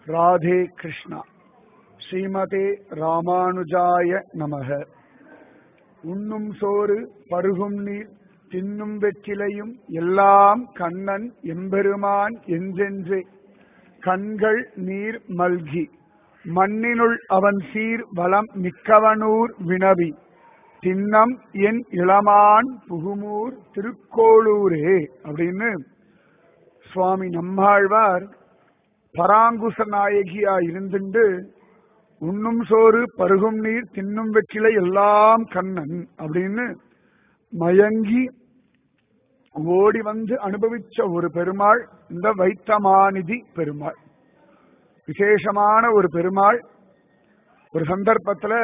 ராதே கிருஷ்ணா ஸ்ரீமதே ராமானுஜாய நமக உண்ணும் சோறு பருகும் நீர் தின்னும் வெற்றிலையும் எல்லாம் கண்ணன் எம்பெருமான் என்றென்றே கண்கள் நீர் மல்கி மண்ணினுள் அவன் சீர் வளம் மிக்கவனூர் வினவி தின்னம் என் இளமான் புகுமூர் திருக்கோளூரே அப்படின்னு சுவாமி நம்மாழ்வார் பராங்குச நாயகியா இருந்துண்டு உண்ணும் சோறு பருகும் நீர் தின்னும் வெற்றிலை எல்லாம் கண்ணன் அப்படின்னு மயங்கி ஓடி வந்து அனுபவிச்ச ஒரு பெருமாள் இந்த வைத்தமாநிதி பெருமாள் விசேஷமான ஒரு பெருமாள் ஒரு சந்தர்ப்பத்துல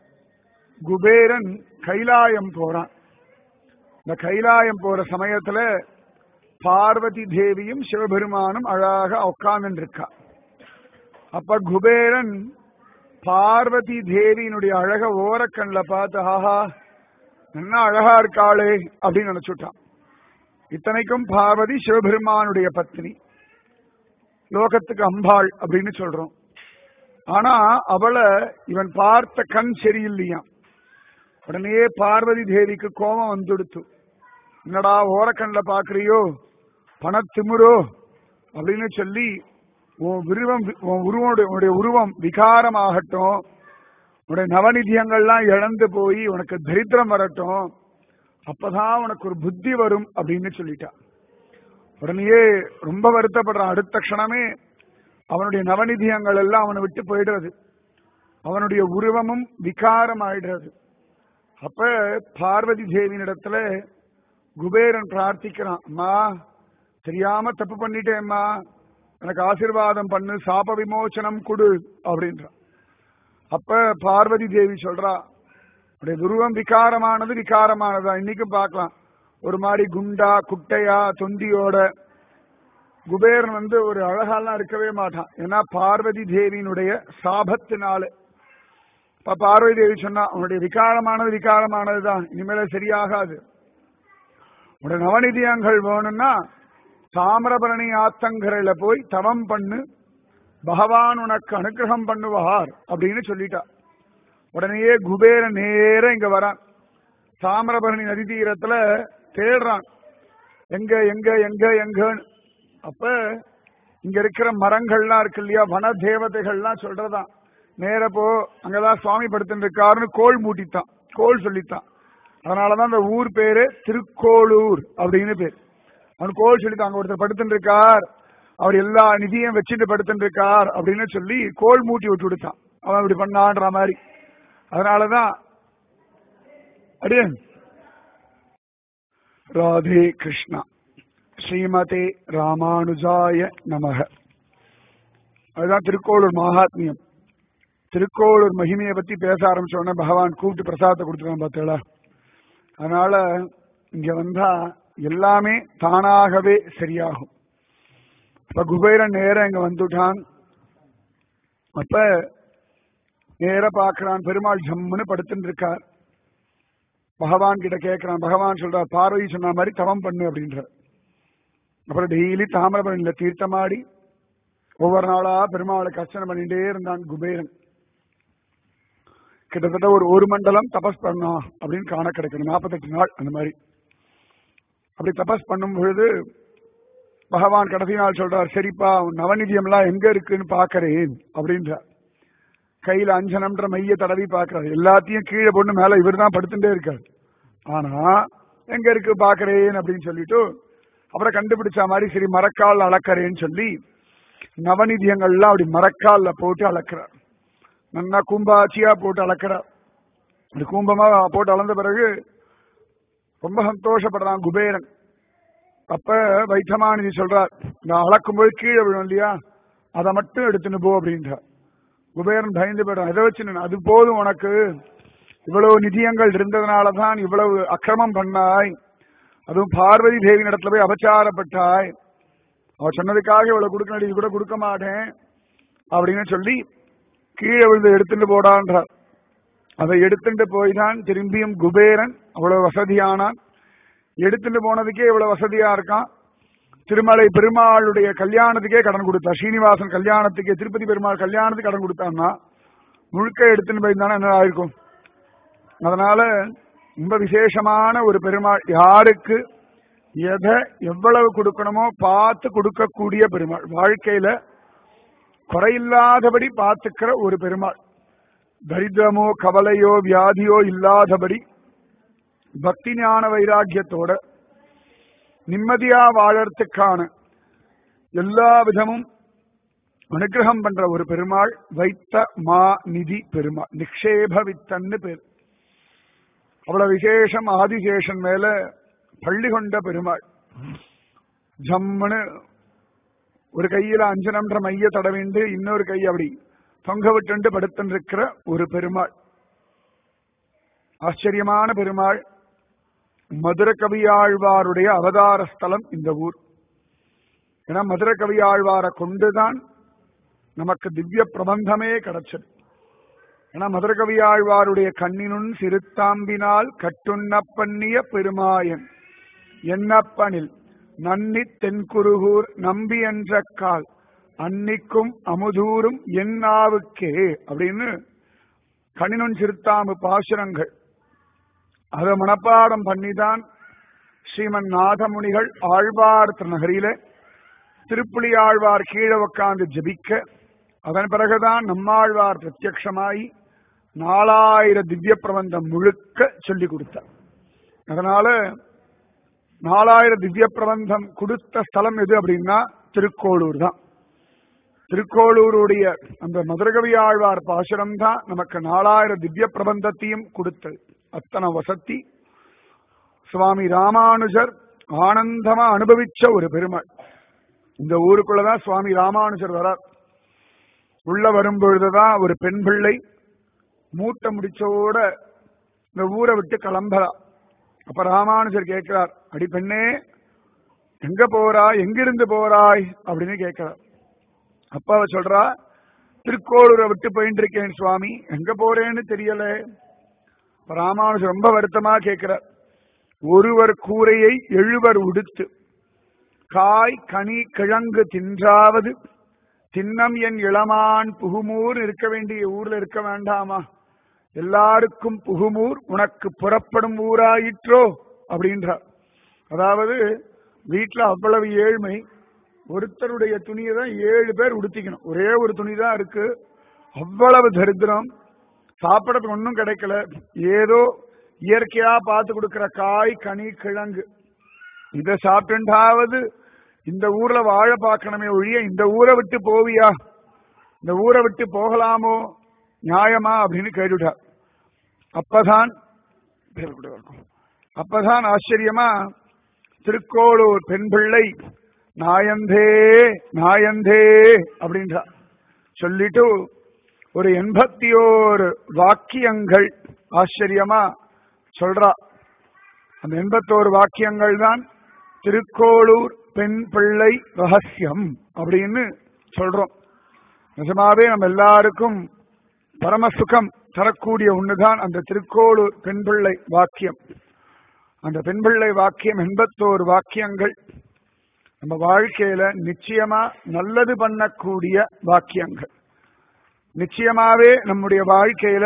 குபேரன் கைலாயம் போறான் இந்த கைலாயம் போற சமயத்துல பார்வதி தேவியும் சிவபெருமானும் அழகாக உட்கார்ந்து இருக்கா அப்ப குபேரன் பார்வதி தேவியினுடைய அழக ஓரக்கண்ல பார்த்து ஆஹா என்ன அழகா இருக்காளே அப்படின்னு நினைச்சுட்டான் இத்தனைக்கும் பார்வதி சிவபெருமானுடைய பத்னி லோகத்துக்கு அம்பாள் அப்படின்னு சொல்றோம் ஆனா அவளை இவன் பார்த்த கண் சரியில்லையா உடனே பார்வதி தேவிக்கு கோபம் வந்துடுத்து என்னடா ஓரக்கண்ல பாக்குறியோ பணத்திமுறோ அப்படின்னு சொல்லி உன் விருவம் உன் உருவனுடைய உன்னுடைய உருவம் விகாரமாகட்டும் உன்னுடைய நவநிதியங்கள்லாம் இழந்து போய் உனக்கு தரித்திரம் வரட்டும் அப்பதான் உனக்கு ஒரு புத்தி வரும் அப்படின்னு சொல்லிட்டா உடனேயே ரொம்ப வருத்தப்படுறான் அடுத்த க்ஷணமே அவனுடைய நவநிதியங்கள் எல்லாம் அவனை விட்டு போயிடுறது அவனுடைய உருவமும் விகாரம் ஆயிடுறது அப்ப பார்வதி தேவியினிடத்துல குபேரன் பிரார்த்திக்கிறான் அம்மா தெரியாம தப்பு பண்ணிட்டேம்மா எனக்கு ஆசிர்வாதம் பண்ணு சாப விமோச்சனம் கொடு அப்படின்றான் அப்ப பார்வதி தேவி சொல்றா உடைய துருவம் விகாரமானது விகாரமானதா இன்னைக்கும் பார்க்கலாம் ஒரு மாதிரி குண்டா குட்டையா தொந்தியோட குபேரன் வந்து ஒரு அழகாலாம் இருக்கவே மாட்டான் ஏன்னா பார்வதி தேவியினுடைய சாபத்தினால இப்ப பார்வதி தேவி சொன்னா உன்னுடைய விகாரமானது விகாரமானதுதான் இனிமேல சரியாகாது உடைய நவநிதியங்கள் வேணும்னா தாமிரபரணி ஆத்தங்கரையில போய் தவம் பண்ணு பகவான் உனக்கு அனுகிரகம் பண்ணுவார் அப்படின்னு சொல்லிட்டா உடனேயே குபேர நேர இங்க வரான் தாமிரபரணி நதி தீரத்துல தேடுறான் எங்க எங்க எங்க எங்கன்னு அப்ப இங்க இருக்கிற மரங்கள்லாம் இருக்கு இல்லையா வன தேவதைகள்லாம் சொல்றதான் நேர போ அங்கதான் சுவாமி படுத்துட்டு இருக்காருன்னு கோல் மூட்டித்தான் கோல் சொல்லித்தான் அதனாலதான் அந்த ஊர் பேரு திருக்கோளூர் அப்படின்னு பேர் அவன் கோல் சொல்லித்தான் அங்க ஒருத்தர் படுத்துட்டு இருக்கார் அவர் எல்லா நிதியும் வச்சுட்டு படுத்துட்டு இருக்கார் அப்படின்னு சொல்லி கோல் மூட்டி விட்டு விடுத்தான் அவன் இப்படி பண்ணான்ற மாதிரி அதனாலதான் அடியே ராதே கிருஷ்ணா ஸ்ரீமதே ராமானுஜாய நமக அதுதான் திருக்கோளூர் மகாத்மியம் திருக்கோளூர் மகிமையை பத்தி பேச ஆரம்பிச்சோடனே பகவான் கூப்பிட்டு பிரசாதத்தை கொடுத்துருக்கான் பார்த்தீங்களா அதனால இங்க வந்தா எல்லாமே தானாகவே சரியாகும் இப்ப குபேரன் நேரம் இங்க வந்துட்டான் அப்ப நேர பாக்குறான் பெருமாள் ஜம்முன்னு படுத்துட்டு இருக்கார் பகவான் கிட்ட கேட்கிறான் பகவான் சொல்றார் பார்வதி சொன்ன மாதிரி தவம் பண்ணு அப்படின்ற அப்புறம் டெய்லி தாமிரபரணியில தீர்த்தமாடி ஒவ்வொரு நாளா பெருமாளுக்கு அர்ச்சனை பண்ணிட்டே இருந்தான் குபேரன் கிட்டத்தட்ட ஒரு ஒரு மண்டலம் தபஸ் பண்ணா அப்படின்னு காண கிடைக்கணும் நாற்பத்தெட்டு நாள் அந்த மாதிரி அப்படி தபஸ் பண்ணும் பொழுது பகவான் கடைசி நாள் சொல்றார் சரிப்பா நவநிதியம் எல்லாம் எங்க இருக்குன்னு பாக்கிறேன் அப்படின்றார் கையில அஞ்சனம்ன்ற மைய தடவி பாக்குறாரு எல்லாத்தையும் கீழே பொண்ணு மேல இவர் தான் படுத்துட்டே இருக்காரு ஆனா எங்க இருக்கு பாக்குறேன் அப்படின்னு சொல்லிட்டு அப்புறம் கண்டுபிடிச்ச மாதிரி சரி மரக்கால் அளக்கறேன்னு சொல்லி நவநிதியங்கள்லாம் அப்படி மரக்கால்ல போட்டு அளக்கிறார் நல்லா கும்பாச்சியா போட்டு அளக்கிறார் அப்படி கும்பமா போட்டு அளந்த பிறகு ரொம்ப சந்தோஷப்படுறான் குபேரன் அப்ப வைத்தமாநிதி சொல்றார் நான் அளக்கும்போது கீழே விழும் இல்லையா அதை மட்டும் எடுத்துன்னு போ அப்படின்றார் குபேரன் பயந்து போயிடும் எதை வச்சு அது போதும் உனக்கு இவ்வளவு நிதியங்கள் இருந்ததுனாலதான் இவ்வளவு அக்கிரமம் பண்ணாய் அதுவும் பார்வதி தேவி இடத்துல போய் அபச்சாரப்பட்டாய் அவ சொன்னதுக்காக இவ்வளவு கொடுக்க இது கூட கொடுக்க மாட்டேன் அப்படின்னு சொல்லி கீழே விழுந்து எடுத்துட்டு போடான்றார் அதை எடுத்துட்டு போய் தான் திரும்பியும் குபேரன் அவ்வளவு வசதியானான் எடுத்துட்டு போனதுக்கே இவ்வளவு வசதியா இருக்கான் திருமலை பெருமாளுடைய கல்யாணத்துக்கே கடன் கொடுத்தா ஸ்ரீனிவாசன் கல்யாணத்துக்கே திருப்பதி பெருமாள் கல்யாணத்துக்கு கடன் கொடுத்தான்னா முழுக்க எடுத்துன்னு போயிருந்தானே என்ன ஆயிருக்கும் அதனால ரொம்ப விசேஷமான ஒரு பெருமாள் யாருக்கு எதை எவ்வளவு கொடுக்கணுமோ பார்த்து கொடுக்கக்கூடிய பெருமாள் வாழ்க்கையில குறையில்லாதபடி பார்த்துக்கிற ஒரு பெருமாள் தரித்திரமோ கவலையோ வியாதியோ இல்லாதபடி பக்தி ஞான வைராக்கியத்தோட நிம்மதியா வாழறதுக்கான எல்லா விதமும் அனுகிரகம் பண்ற ஒரு பெருமாள் வைத்த மா நிதி பெருமாள் நிக்ஷேப வித்தன்னு பேர் அவ்வளவு விசேஷம் ஆதிசேஷன் மேல பள்ளி கொண்ட பெருமாள் ஜம்முன்னு ஒரு கையில அஞ்சனம்ன்ற மைய தடவிண்டு இன்னொரு கை அப்படி தொங்க விட்டு படுத்துன்னு இருக்கிற ஒரு பெருமாள் ஆச்சரியமான பெருமாள் மதுர கவியாழ்வாருடைய அவதார ஸ்தலம் இந்த ஊர் ஏன்னா மதுர கவியாழ்வாரை கொண்டுதான் நமக்கு திவ்ய பிரபந்தமே கிடைச்சது ஏன்னா மதுர கவியாழ்வாருடைய கண்ணினுன் சிறுத்தாம்பினால் கட்டுண்ண பண்ணிய பெருமாயன் என்னப்பனில் நன்னி தென்குருகூர் நம்பி என்ற கால் அன்னிக்கும் அமுதூரும் என்னாவுக்கே அப்படின்னு கண்ணினுன் சிறுத்தாம்பு பாசுரங்கள் அதை மனப்பாடம் பண்ணிதான் ஸ்ரீமன் நாதமுனிகள் ஆழ்வார் திருநகரியில திருப்புலி ஆழ்வார் கீழே உட்கார்ந்து ஜபிக்க அதன் பிறகுதான் நம்மாழ்வார் பிரத்யக்ஷமாயி நாலாயிர திவ்ய பிரபந்தம் முழுக்க சொல்லி கொடுத்தார் அதனால நாலாயிர திவ்ய பிரபந்தம் கொடுத்த ஸ்தலம் எது அப்படின்னா திருக்கோளூர் தான் திருக்கோளூருடைய அந்த மதுரகவி ஆழ்வார் பாசுரம் தான் நமக்கு நாலாயிரம் திவ்ய பிரபந்தத்தையும் கொடுத்தது அத்தனை வசத்தி சுவாமி ராமானுஜர் ஆனந்தமா அனுபவிச்ச ஒரு பெருமை இந்த ஊருக்குள்ளதான் சுவாமி ராமானுஜர் வரார் உள்ள வரும்பொழுதுதான் ஒரு பெண் பிள்ளை மூட்டை முடிச்சோட இந்த ஊரை விட்டு கிளம்புறா அப்ப ராமானுஜர் கேட்கிறார் அடி பெண்ணே எங்க போறாய் எங்கிருந்து போறாய் அப்படின்னு கேட்கிறார் அப்ப அவ சொல்றா திருக்கோளூரை விட்டு போயிட்டு இருக்கேன் சுவாமி எங்க போறேன்னு தெரியல இப்ப ராமானுஜர் ரொம்ப வருத்தமா கேட்கிறார் ஒருவர் கூரையை எழுவர் உடுத்து காய் கனி கிழங்கு தின்றாவது தின்னம் என் இளமான் புகுமூர் இருக்க வேண்டிய ஊர்ல இருக்க வேண்டாமா எல்லாருக்கும் புகுமூர் உனக்கு புறப்படும் ஊராயிற்றோ அப்படின்றார் அதாவது வீட்டுல அவ்வளவு ஏழ்மை ஒருத்தருடைய துணியை தான் ஏழு பேர் உடுத்திக்கணும் ஒரே ஒரு துணி தான் இருக்கு அவ்வளவு தரித்திரம் சாப்பிடறதுக்கு ஒன்றும் கிடைக்கல ஏதோ இயற்கையா பார்த்து கொடுக்கிற காய் கனி கிழங்கு இதை சாப்பிட்டுண்டாவது இந்த ஊர்ல வாழ பார்க்கணுமே ஒழிய இந்த ஊரை விட்டு போவியா இந்த ஊரை விட்டு போகலாமோ நியாயமா அப்படின்னு கேட்டுட்டார் அப்பதான் பேர் கூட இருக்கும் அப்பதான் ஆச்சரியமா திருக்கோளூர் பெண் பிள்ளை நாயந்தே நாயந்தே அப்படின்றா சொல்லிட்டு ஒரு எண்பத்தி ஓரு வாக்கியங்கள் ஆச்சரியமா சொல்றா அந்த எண்பத்தோரு வாக்கியங்கள் தான் திருக்கோளூர் பெண் பிள்ளை ரகசியம் அப்படின்னு சொல்றோம் நிஜமாவே நம்ம எல்லாருக்கும் பரமசுகம் தரக்கூடிய ஒண்ணுதான் அந்த திருக்கோளூர் பெண் பிள்ளை வாக்கியம் அந்த பெண் பிள்ளை வாக்கியம் எண்பத்தோரு வாக்கியங்கள் நம்ம வாழ்க்கையில நிச்சயமா நல்லது பண்ணக்கூடிய வாக்கியங்கள் நிச்சயமாவே நம்முடைய வாழ்க்கையில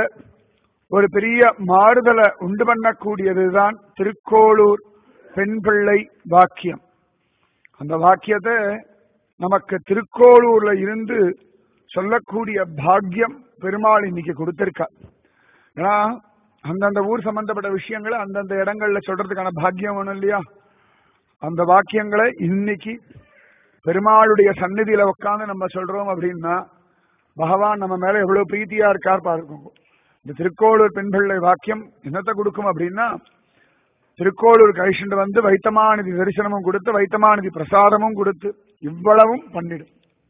ஒரு பெரிய மாறுதலை உண்டு பண்ணக்கூடியதுதான் திருக்கோளூர் பெண் பிள்ளை வாக்கியம் அந்த வாக்கியத்தை நமக்கு திருக்கோளூர்ல இருந்து சொல்லக்கூடிய பாக்கியம் பெருமாள் இன்னைக்கு கொடுத்திருக்கா ஏன்னா அந்தந்த ஊர் சம்பந்தப்பட்ட விஷயங்களை அந்தந்த இடங்கள்ல சொல்றதுக்கான பாக்கியம் வேணும் இல்லையா அந்த வாக்கியங்களை இன்னைக்கு பெருமாளுடைய சந்நிதியில உட்காந்து நம்ம சொல்றோம் அப்படின்னா பகவான் நம்ம மேல எவ்வளவு பிரீத்தியா இருக்கார் பாருங்க இந்த திருக்கோளூர் பெண் பிள்ளை வாக்கியம் என்னத்தை கொடுக்கும் அப்படின்னா திருக்கோளூர் கழிச்சுட்டு வந்து வைத்தமாநிதி தரிசனமும் கொடுத்து வைத்தமாநிதி பிரசாதமும் கொடுத்து இவ்வளவும் பண்ணிடும்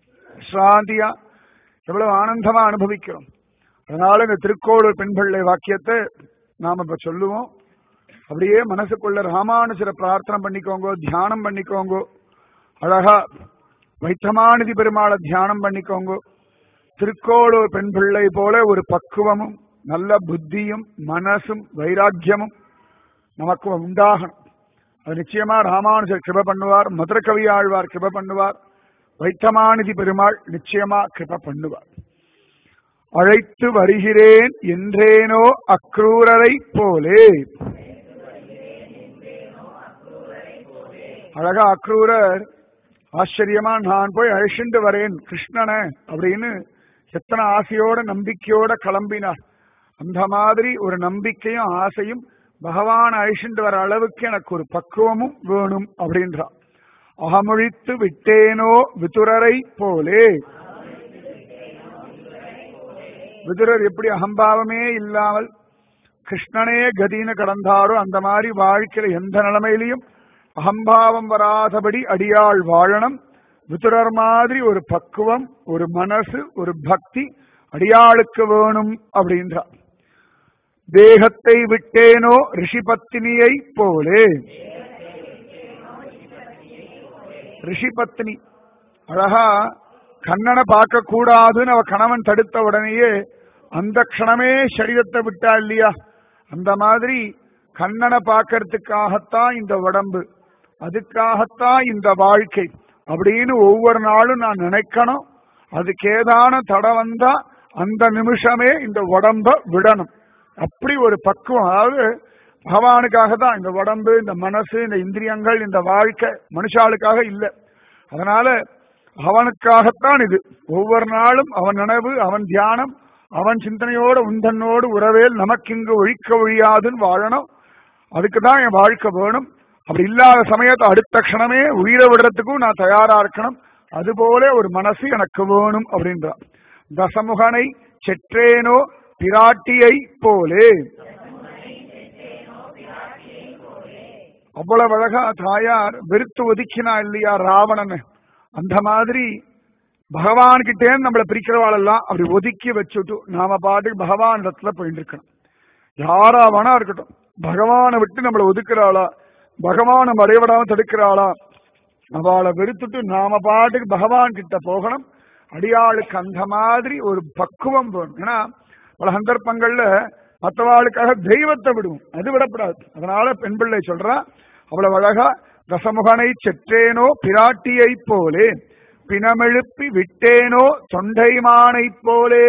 சாந்தியா எவ்வளவு ஆனந்தமா அனுபவிக்கிறோம் அதனால இந்த திருக்கோளூர் பெண் பிள்ளை வாக்கியத்தை நாம இப்ப சொல்லுவோம் அப்படியே மனசுக்குள்ள ராமானுஜரை பிரார்த்தனை பண்ணிக்கோங்க தியானம் பண்ணிக்கோங்க அழகா வைத்தமாநிதி பெருமாளை தியானம் பண்ணிக்கோங்க திருக்கோளூர் பெண் பிள்ளை போல ஒரு பக்குவமும் நல்ல புத்தியும் மனசும் வைராக்கியமும் நமக்கு உண்டாகணும் அது நிச்சயமா ராமானுஜர் கிருப பண்ணுவார் மதுரகவி ஆழ்வார் கிருப பண்ணுவார் வைத்தமாநிதி பெருமாள் நிச்சயமா கிருப பண்ணுவார் அழைத்து வருகிறேன் என்றேனோ அக்ரூரரை போலே அழகா அக்ரூரர் ஆச்சரியமா நான் போய் அழிச்சுண்டு வரேன் கிருஷ்ணனை அப்படின்னு எத்தனை ஆசையோட நம்பிக்கையோட கிளம்பினார் அந்த மாதிரி ஒரு நம்பிக்கையும் ஆசையும் பகவான் அழிச்சுண்டு வர அளவுக்கு எனக்கு ஒரு பக்குவமும் வேணும் அப்படின்றார் அகமொழித்து விட்டேனோ விதுரரை போலே விதுரர் எப்படி அகம்பாவமே இல்லாமல் கிருஷ்ணனே கதின்னு கடந்தாரோ அந்த மாதிரி வாழ்க்கையில எந்த நிலைமையிலையும் அகம்பாவம் வராதபடி அடியாள் வாழணும் விதுரர் மாதிரி ஒரு பக்குவம் ஒரு மனசு ஒரு பக்தி அடியாளுக்கு வேணும் அப்படின்றார் தேகத்தை விட்டேனோ ரிஷிபத்தினியை போலே ரிஷிபத்னி அழகா கண்ணனை பார்க்க கூடாதுன்னு அவ கணவன் தடுத்த உடனேயே அந்த க்ஷணமே சரீரத்தை விட்டா இல்லையா அந்த மாதிரி கண்ணனை பார்க்கறதுக்காகத்தான் இந்த உடம்பு அதுக்காகத்தான் இந்த வாழ்க்கை அப்படின்னு ஒவ்வொரு நாளும் நான் நினைக்கணும் அதுக்கு ஏதான தடை வந்தா அந்த நிமிஷமே இந்த உடம்ப விடணும் அப்படி ஒரு பக்குவம் அதாவது பகவானுக்காக தான் இந்த உடம்பு இந்த மனசு இந்த இந்திரியங்கள் இந்த வாழ்க்கை மனுஷாளுக்காக இல்லை அதனால அவனுக்காகத்தான் இது ஒவ்வொரு நாளும் அவன் நினைவு அவன் தியானம் அவன் சிந்தனையோட உந்தன்னோடு உறவேல் நமக்கு இங்கு ஒழிக்க ஒழியாதுன்னு வாழணும் அதுக்கு தான் என் வாழ்க்கை வேணும் அப்படி இல்லாத சமயத்தை அடுத்த க்ஷணமே உயிரை விடுறதுக்கும் நான் தயாரா இருக்கணும் அதுபோல ஒரு மனசு எனக்கு வேணும் அப்படின்றான் தசமுகனை செற்றேனோ பிராட்டியை போலே அவ்வளவு அழகா தாயார் வெறுத்து ஒதுக்கினா இல்லையா ராவணன் அந்த மாதிரி பகவான் கிட்டே நம்மளை பிரிக்கிறவாளெல்லாம் அப்படி ஒதுக்கி வச்சுட்டு நாம பாட்டுக்கு பகவான் இடத்துல போயிட்டு இருக்கணும் யாரா வேணா இருக்கட்டும் பகவானை விட்டு நம்மளை ஒதுக்குறாளா பகவானை மறைவிடாம தடுக்கிறாளா அவளை வெறுத்துட்டு நாம பாட்டுக்கு பகவான் கிட்ட போகணும் அடியாளுக்கு அந்த மாதிரி ஒரு பக்குவம் வேணும் ஏன்னா பல சந்தர்ப்பங்கள்ல மற்றவாளுக்காக தெய்வத்தை விடுவோம் அது விடப்படாது அதனால பெண் பிள்ளை சொல்றா அவ்வளவு அழகா தசமுகனை செற்றேனோ பிராட்டியை போலே பிணமெழுப்பி விட்டேனோ தொண்டைமானை போலே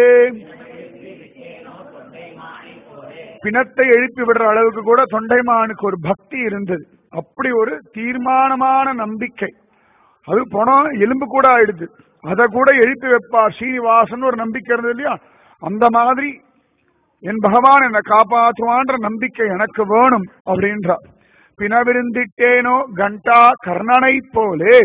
பிணத்தை எழுப்பி விடுற அளவுக்கு கூட தொண்டைமானுக்கு ஒரு பக்தி இருந்தது அப்படி ஒரு தீர்மானமான நம்பிக்கை அது பணம் எலும்பு கூட ஆயிடுது அதை கூட எழுப்பி வைப்பார் ஸ்ரீனிவாசன் ஒரு நம்பிக்கை இருந்தது இல்லையா அந்த மாதிரி என் பகவான் என்னை காப்பாற்றுவான்ற நம்பிக்கை எனக்கு வேணும் அப்படின்றார் பிணவிருந்திட்டேனோ கண்டா கர்ணனை போலே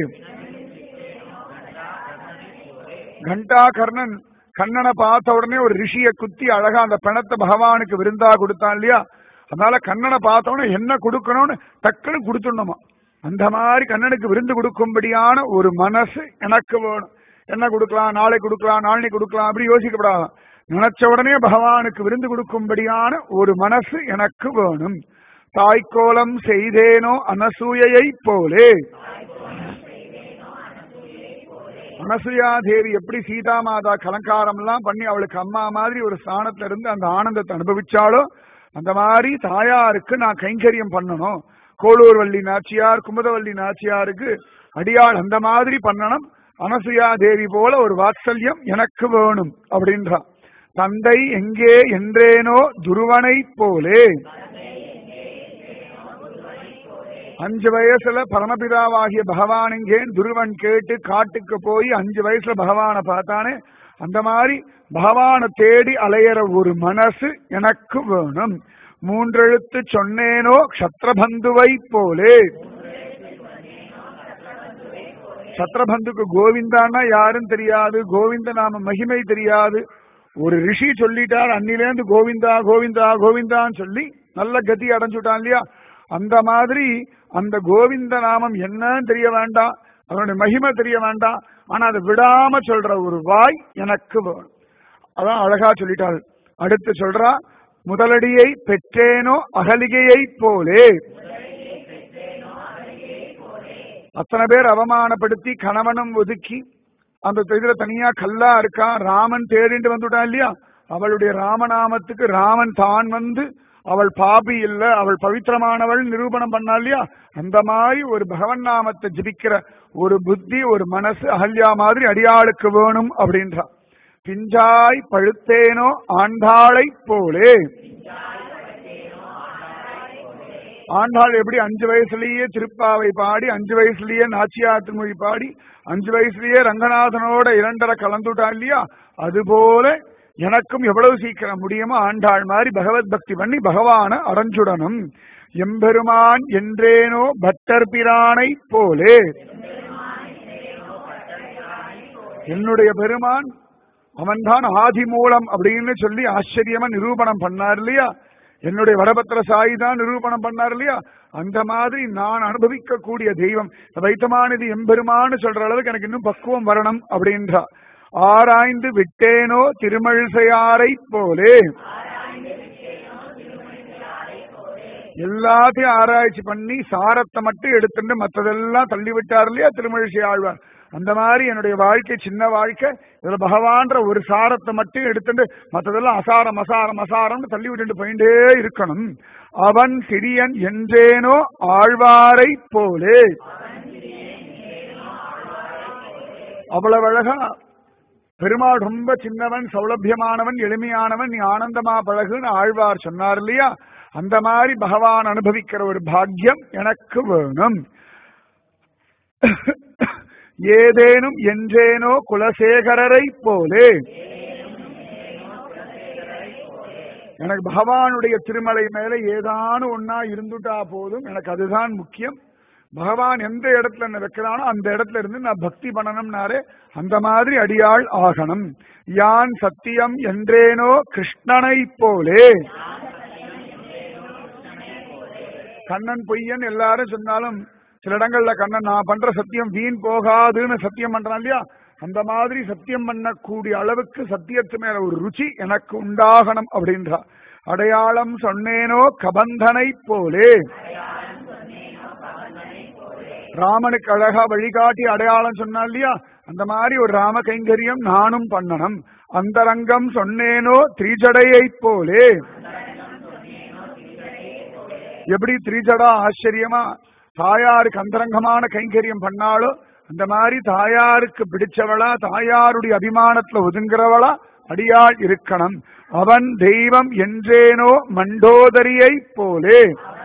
கண்டா கர்ணன் கண்ணனை பார்த்த உடனே ஒரு ரிஷியை குத்தி அழகா அந்த பிணத்தை பகவானுக்கு விருந்தா கொடுத்தான் இல்லையா அதனால கண்ணனை பார்த்த உடனே என்ன கொடுக்கணும்னு டக்குன்னு கொடுத்துடணுமா அந்த மாதிரி கண்ணனுக்கு விருந்து கொடுக்கும்படியான ஒரு மனசு எனக்கு வேணும் என்ன கொடுக்கலாம் நாளை கொடுக்கலாம் நாளைக்கு கொடுக்கலாம் அப்படி யோசிக்கப்படாது நினைச்ச உடனே பகவானுக்கு விருந்து கொடுக்கும்படியான ஒரு மனசு எனக்கு வேணும் தாய்க்கோலம் செய்தேனோ அனசூயை போலே அனசுயா தேவி எப்படி சீதா மாதா கலங்காரம் எல்லாம் பண்ணி அவளுக்கு அம்மா மாதிரி ஒரு ஸ்தானத்துல இருந்து அந்த ஆனந்தத்தை அனுபவிச்சாலோ அந்த மாதிரி தாயாருக்கு நான் கைங்கரியம் பண்ணணும் கோளூர் வள்ளி நாச்சியார் குமுதவள்ளி நாச்சியாருக்கு அடியாள் அந்த மாதிரி பண்ணணும் அனசுயா தேவி போல ஒரு வாத்சல்யம் எனக்கு வேணும் அப்படின்றான் தந்தை எங்கே என்றேனோ துருவனை போலே அஞ்சு வயசுல பரமபிதாவாகிய பகவான் எங்கே துருவன் கேட்டு காட்டுக்கு போய் அஞ்சு வயசுல பகவானை பார்த்தானே அந்த மாதிரி பகவானை தேடி அலையிற ஒரு மனசு எனக்கு வேணும் மூன்றெழுத்து சொன்னேனோ க்ஷத்ரபந்துவை போலே சத்ரபந்துக்கு கோவிந்தான்னா யாரும் தெரியாது கோவிந்த நாம மகிமை தெரியாது ஒரு ரிஷி சொல்லிட்டார் அன்னிலேருந்து கோவிந்தா கோவிந்தா கோவிந்தான்னு சொல்லி நல்ல கதி அடைஞ்சுட்டான் இல்லையா அந்த மாதிரி அந்த கோவிந்த நாமம் என்னன்னு தெரிய வேண்டாம் அதனுடைய மகிமை தெரிய வேண்டாம் ஆனா அதை விடாம சொல்ற ஒரு வாய் எனக்கு வேணும் அதான் அழகா சொல்லிட்டாள் அடுத்து சொல்றா முதலடியை பெற்றேனோ அகலிகையை போலே அத்தனை பேர் அவமானப்படுத்தி கணவனும் ஒதுக்கி அந்த இதுல தனியா கல்லா இருக்கா ராமன் தேடிட்டு வந்துட்டான் இல்லையா அவளுடைய ராமநாமத்துக்கு ராமன் தான் வந்து அவள் பாபி இல்ல அவள் பவித்திரமானவள் நிரூபணம் பண்ணா இல்லையா அந்த மாதிரி ஒரு பகவன் நாமத்தை ஜபிக்கிற ஒரு புத்தி ஒரு மனசு அகல்யா மாதிரி அடியாளுக்கு வேணும் அப்படின்றா பிஞ்சாய் பழுத்தேனோ ஆண்டாளை போலே ஆண்டாள் எப்படி அஞ்சு வயசுலயே திருப்பாவை பாடி அஞ்சு வயசுலயே நாச்சியார் திருமொழி பாடி அஞ்சு வயசுலயே ரங்கநாதனோட இரண்டரை கலந்துட்டா இல்லையா அதுபோல எனக்கும் எவ்வளவு சீக்கிரம் முடியுமோ ஆண்டாள் மாதிரி பகவத் பக்தி பண்ணி பகவான அடைஞ்சுடணும் எம்பெருமான் என்றேனோ பட்டர் பிரானை போலே என்னுடைய பெருமான் அவன்தான் ஆதி மூலம் அப்படின்னு சொல்லி ஆச்சரியமா நிரூபணம் பண்ணார் இல்லையா என்னுடைய வடபத்திர சாயி தான் நிரூபணம் பண்ணார் இல்லையா அந்த மாதிரி நான் அனுபவிக்க கூடிய தெய்வம் வைத்தமானது எம்பெருமான்னு சொல்ற அளவுக்கு எனக்கு இன்னும் பக்குவம் வரணும் அப்படின்றா ஆராய்ந்து விட்டேனோ திருமழிசையாரை போலே எல்லாத்தையும் ஆராய்ச்சி பண்ணி சாரத்தை மட்டும் எடுத்துட்டு மற்றதெல்லாம் தள்ளி விட்டார் இல்லையா திருமழிசை ஆழ்வார் அந்த மாதிரி என்னுடைய வாழ்க்கை சின்ன வாழ்க்கை இதுல பகவான்ற ஒரு சாரத்தை மட்டும் எடுத்துட்டு மற்றதெல்லாம் அசாரம் அசாரம் அசாரம்னு தள்ளி விட்டுட்டு போயிட்டே இருக்கணும் அவன் சிறியன் என்றேனோ ஆழ்வாரை போலே அவ்வளவு அழகா பெருமாள் ரொம்ப சின்னவன் சௌலபியமானவன் எளிமையானவன் நீ ஆனந்தமா பழகுன்னு ஆழ்வார் சொன்னார் இல்லையா அந்த மாதிரி பகவான் அனுபவிக்கிற ஒரு பாக்கியம் எனக்கு வேணும் ஏதேனும் என்றேனோ குலசேகரரை போலே எனக்கு பகவானுடைய திருமலை மேல ஏதானும் ஒன்னா இருந்துட்டா போதும் எனக்கு அதுதான் முக்கியம் பகவான் எந்த இடத்துல என்ன வைக்கிறானோ அந்த இடத்துல இருந்து நான் பக்தி பண்ணணும்னாரே அந்த மாதிரி அடியாள் ஆகணும் யான் சத்தியம் என்றேனோ கிருஷ்ணனை போலே கண்ணன் பொய்யன் எல்லாரும் சொன்னாலும் சில இடங்கள்ல கண்ணன் நான் பண்ற சத்தியம் வீண் போகாதுன்னு சத்தியம் பண்றான் இல்லையா அந்த மாதிரி சத்தியம் பண்ணக்கூடிய அளவுக்கு சத்தியத்து மேல ஒரு ருச்சி எனக்கு உண்டாகணும் அப்படின்றா அடையாளம் சொன்னேனோ கபந்தனை போலே ராமனுக்கு அழகா வழிகாட்டி அடையாளம் சொன்னா இல்லையா அந்த மாதிரி ஒரு ராம கைங்கரியம் நானும் பண்ணணும் அந்தரங்கம் சொன்னேனோ திரிஜடையை போலே எப்படி திரிஜடா ஆச்சரியமா தாயாருக்கு அந்தரங்கமான கைங்கரியம் பண்ணாலோ அந்த மாதிரி தாயாருக்கு பிடிச்சவளா தாயாருடைய அபிமானத்துல ஒதுங்குறவளா அடியாள் இருக்கணும் அவன் தெய்வம் என்றேனோ மண்டோதரியை போலே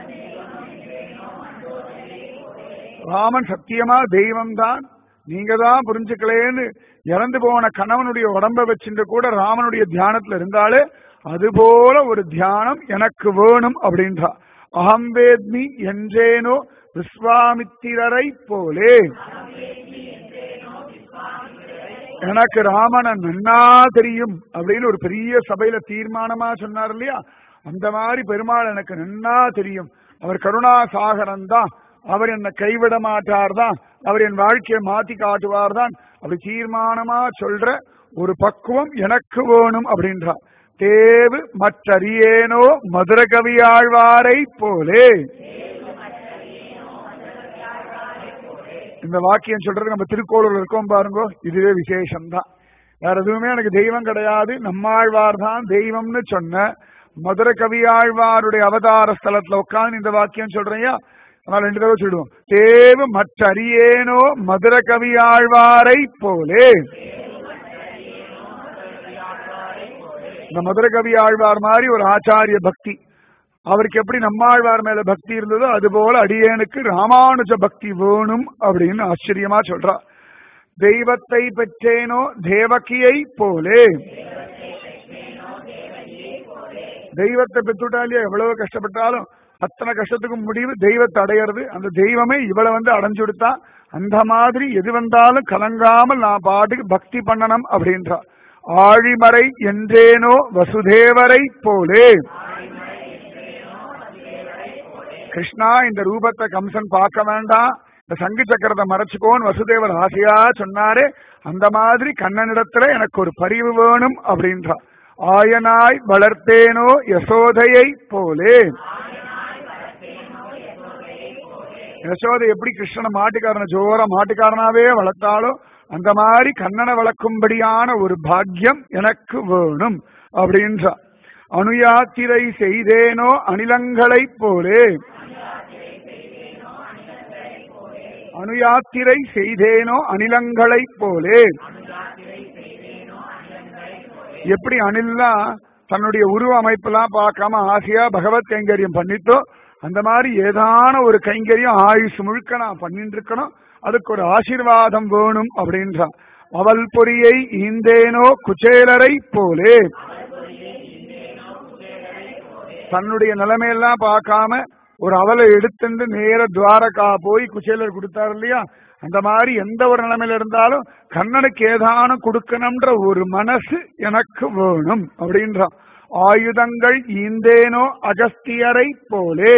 ராமன் சத்தியமா தெய்வம் தான் நீங்க தான் புரிஞ்சுக்கலேன்னு இறந்து போன கணவனுடைய உடம்ப வச்சுட்டு கூட ராமனுடைய தியானத்துல இருந்தாலே அதுபோல ஒரு தியானம் எனக்கு வேணும் அப்படின்றா அகம்பேத்மி என்றேனோ விஸ்வாமித்திரரை போலே எனக்கு ராமனை நன்னா தெரியும் அப்படின்னு ஒரு பெரிய சபையில தீர்மானமா சொன்னார் இல்லையா அந்த மாதிரி பெருமாள் எனக்கு நன்னா தெரியும் அவர் கருணா சாகரன் தான் அவர் என்னை கைவிட மாட்டார் தான் அவர் என் வாழ்க்கையை மாத்தி காட்டுவார் தான் அப்படி தீர்மானமா சொல்ற ஒரு பக்குவம் எனக்கு வேணும் அப்படின்றா தேவு மற்றறியேனோ மதுர கவியாழ்வாரை போலே இந்த வாக்கியம் சொல்றது நம்ம திருக்கோளூர் இருக்கோம் பாருங்க இதுவே விசேஷம்தான் வேற எதுவுமே எனக்கு தெய்வம் கிடையாது நம்மாழ்வார் தான் தெய்வம்னு சொன்ன மதுர கவியாழ்வாருடைய அவதார ஸ்தலத்துல உட்காந்து இந்த வாக்கியம் சொல்றேன் அதனால ரெண்டு தடவை சொல்லுவோம் தேவு மற்றறியேனோ மதுர கவியாழ்வாரை போலே இந்த மதுர கவி ஆழ்வார் மாதிரி ஒரு ஆச்சாரிய பக்தி அவருக்கு எப்படி நம்மாழ்வார் மேல பக்தி இருந்ததோ அது போல அடியேனுக்கு ராமானுஜ பக்தி வேணும் அப்படின்னு ஆச்சரியமா சொல்றா தெய்வத்தை பெற்றேனோ தேவகியை போலே தெய்வத்தை பெற்றுட்டாலே எவ்வளவு கஷ்டப்பட்டாலும் அத்தனை கஷ்டத்துக்கும் முடிவு தெய்வத்தை அடையிறது அந்த தெய்வமே இவளை வந்து அடைஞ்சு கொடுத்தா அந்த மாதிரி எது வந்தாலும் கலங்காமல் நான் பாட்டுக்கு பக்தி பண்ணணும் அப்படின்றா ஆழிமறை என்றேனோ வசுதேவரை போலே கிருஷ்ணா இந்த ரூபத்தை கம்சன் பார்க்க வேண்டாம் இந்த சங்கு சக்கரத்தை மறைச்சுக்கோன்னு வசுதேவர் ஆசையா சொன்னாரே அந்த மாதிரி கண்ணனிடத்துல எனக்கு ஒரு பரிவு வேணும் அப்படின்றா ஆயனாய் வளர்த்தேனோ யசோதையை போலே யசோதை எப்படி கிருஷ்ணனை மாட்டுக்காரனை ஜோர மாட்டுக்காரனாவே வளர்த்தாலோ அந்த மாதிரி கண்ணனை வளர்க்கும்படியான ஒரு பாக்கியம் எனக்கு வேணும் அப்படின்றா அணுயாத்திரை செய்தேனோ அணிலங்களைப் போலே அணுயாத்திரை செய்தேனோ அணிலங்களைப் போலே எப்படி அணில்லாம் தன்னுடைய உருவ அமைப்பெல்லாம் பார்க்காம ஆசையா பகவத் கைங்கரியம் பண்ணித்தோ அந்த மாதிரி ஏதான ஒரு கைங்கரியம் ஆயுஷ் முழுக்க நான் பண்ணிட்டு இருக்கணும் அதுக்கு ஒரு ஆசீர்வாதம் வேணும் அப்படின்றான் அவள் பொறியை ஈந்தேனோ குச்சேலரை போலே தன்னுடைய நிலைமையெல்லாம் பார்க்காம ஒரு அவலை எடுத்துட்டு நேர துவாரகா போய் குச்சேலர் கொடுத்தாரு இல்லையா அந்த மாதிரி எந்த ஒரு நிலைமையில இருந்தாலும் கண்ணனுக்கு ஏதானும் கொடுக்கணும்ன்ற ஒரு மனசு எனக்கு வேணும் அப்படின்றான் ஆயுதங்கள் ஈந்தேனோ அகஸ்தியரை போலே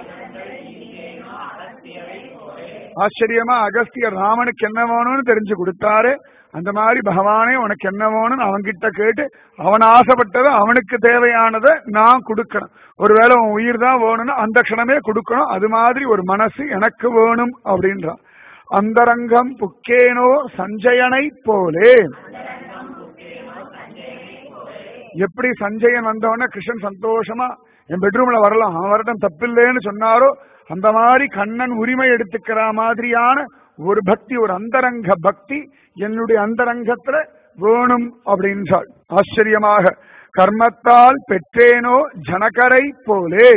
ஆச்சரியமா அகஸ்தியர் ராமனுக்கு என்ன வேணும்னு தெரிஞ்சு கொடுத்தாரு அந்த மாதிரி பகவானே உனக்கு என்ன வேணும்னு அவன்கிட்ட கேட்டு அவன் ஆசைப்பட்டதை அவனுக்கு தேவையானதை நான் கொடுக்கணும் ஒருவேளை உன் உயிர் தான் வேணும்னா அந்த க்ஷணமே கொடுக்கணும் அது மாதிரி ஒரு மனசு எனக்கு வேணும் அப்படின்றான் அந்தரங்கம் புக்கேனோ சஞ்சயனை போலே எப்படி சஞ்சயன் வந்தவொடனே கிருஷ்ணன் சந்தோஷமா என் பெட்ரூம்ல வரலாம் அவன் வரட்டும் தப்பில்லைன்னு சொன்னாரோ அந்த மாதிரி கண்ணன் உரிமை எடுத்துக்கிற மாதிரியான ஒரு பக்தி ஒரு அந்தரங்க பக்தி என்னுடைய அந்தரங்கத்துல வேணும் அப்படின்றாள் ஆச்சரியமாக கர்மத்தால் பெற்றேனோ ஜனகரை போலே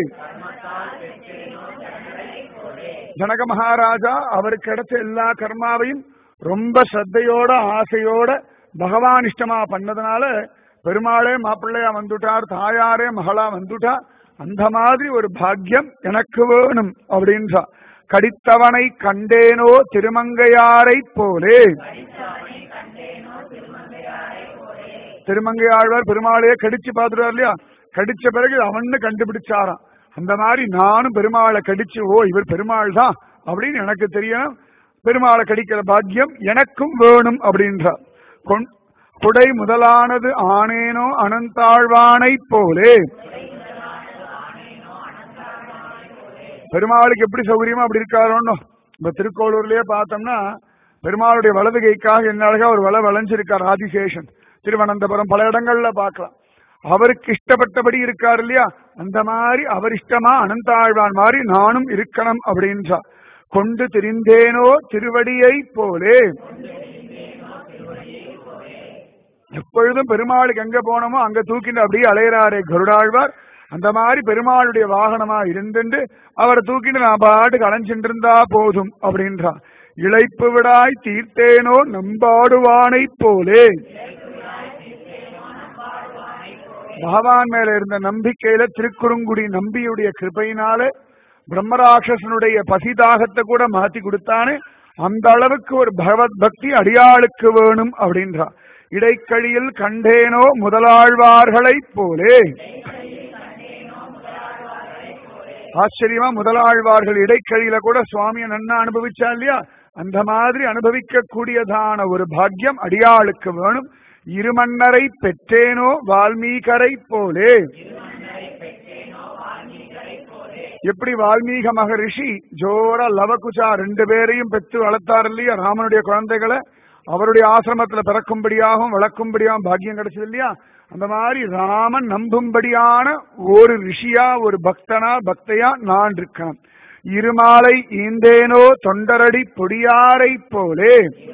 ஜனக மகாராஜா அவருக்கு கிடைச்ச எல்லா கர்மாவையும் ரொம்ப ஸ்ரத்தையோட ஆசையோட பகவான் இஷ்டமா பண்ணதுனால பெருமாளே மாப்பிள்ளையா வந்துட்டார் தாயாரே மகளா வந்துட்டா அந்த மாதிரி ஒரு பாக்கியம் எனக்கு வேணும் அப்படின்றா கடித்தவனை கண்டேனோ திருமங்கையாரை போலே திருமங்கையாழ்வார் பெருமாளையே கடிச்சு பார்த்துட்டார் இல்லையா கடிச்ச பிறகு அவன்னு கண்டுபிடிச்சாராம் அந்த மாதிரி நானும் பெருமாளை கடிச்சு ஓ இவர் பெருமாள் தான் அப்படின்னு எனக்கு தெரியணும் பெருமாளை கடிக்கிற பாக்கியம் எனக்கும் வேணும் அப்படின்றார் கொண்- குடை முதலானது ஆனேனோ அனந்தாழ்வானை போலே பெருமாளுக்கு எப்படி சௌகரியமா அப்படி இருக்காரோன்னு இப்ப திருக்கோளூர்லயே பார்த்தோம்னா பெருமாளுடைய வலது கைக்காக என்ன அழகா ஒரு வலை வளைஞ்சிருக்கார் ஆதிசேஷன் திருவனந்தபுரம் பல இடங்கள்ல பார்க்கலாம் அவருக்கு இஷ்டப்பட்டபடி இருக்கார் இல்லையா அந்த மாதிரி அவர் இஷ்டமா அனந்தாழ்வான் மாதிரி நானும் இருக்கணும் அப்படின்றா கொண்டு திரிந்தேனோ திருவடியை போலே எப்பொழுதும் பெருமாளுக்கு எங்க போனோமோ அங்க தூக்கிட்டு அப்படியே அலையறாரே கருடாழ்வார் அந்த மாதிரி பெருமாளுடைய வாகனமா இருந்துட்டு அவரை தூக்கிட்டு நான் பாட்டுக்கு அலைஞ்சிட்டு இருந்தா போதும் அப்படின்றா இழைப்பு விடாய் தீர்த்தேனோ நம்பாடுவானை போலே பகவான் மேல இருந்த நம்பிக்கையில திருக்குறுங்குடி நம்பியுடைய கிருபையினால பிரம்மராட்சசனுடைய பசிதாகத்தை கூட மாத்தி கொடுத்தானே அந்த அளவுக்கு ஒரு பகவத் பக்தி அடியாளுக்கு வேணும் அப்படின்றா இடைக்கழியில் கண்டேனோ முதலாழ்வார்களைப் போலே ஆச்சரியமா முதலாழ்வார்கள் இடைக்கழியில கூட சுவாமியை நன்னா அனுபவிச்சா இல்லையா அந்த மாதிரி அனுபவிக்க கூடியதான ஒரு பாக்கியம் அடியாளுக்கு வேணும் இருமன்னரை பெற்றேனோ வால்மீகரை போலே எப்படி வால்மீக மகரிஷி ஜோரா லவகுச்சா ரெண்டு பேரையும் பெற்று வளர்த்தார் இல்லையா ராமனுடைய குழந்தைகளை அவருடைய ஆசிரமத்துல பிறக்கும்படியாகவும் வளர்க்கும்படியாகவும் பாக்கியம் கிடைச்சது இல்லையா அந்த மாதிரி ராமன் நம்பும்படியான ஒரு ரிஷியா ஒரு பக்தனா பக்தையா நான் இருக்கணும் இருமாலை ஈந்தேனோ தொண்டரடி பொடியாரை போலே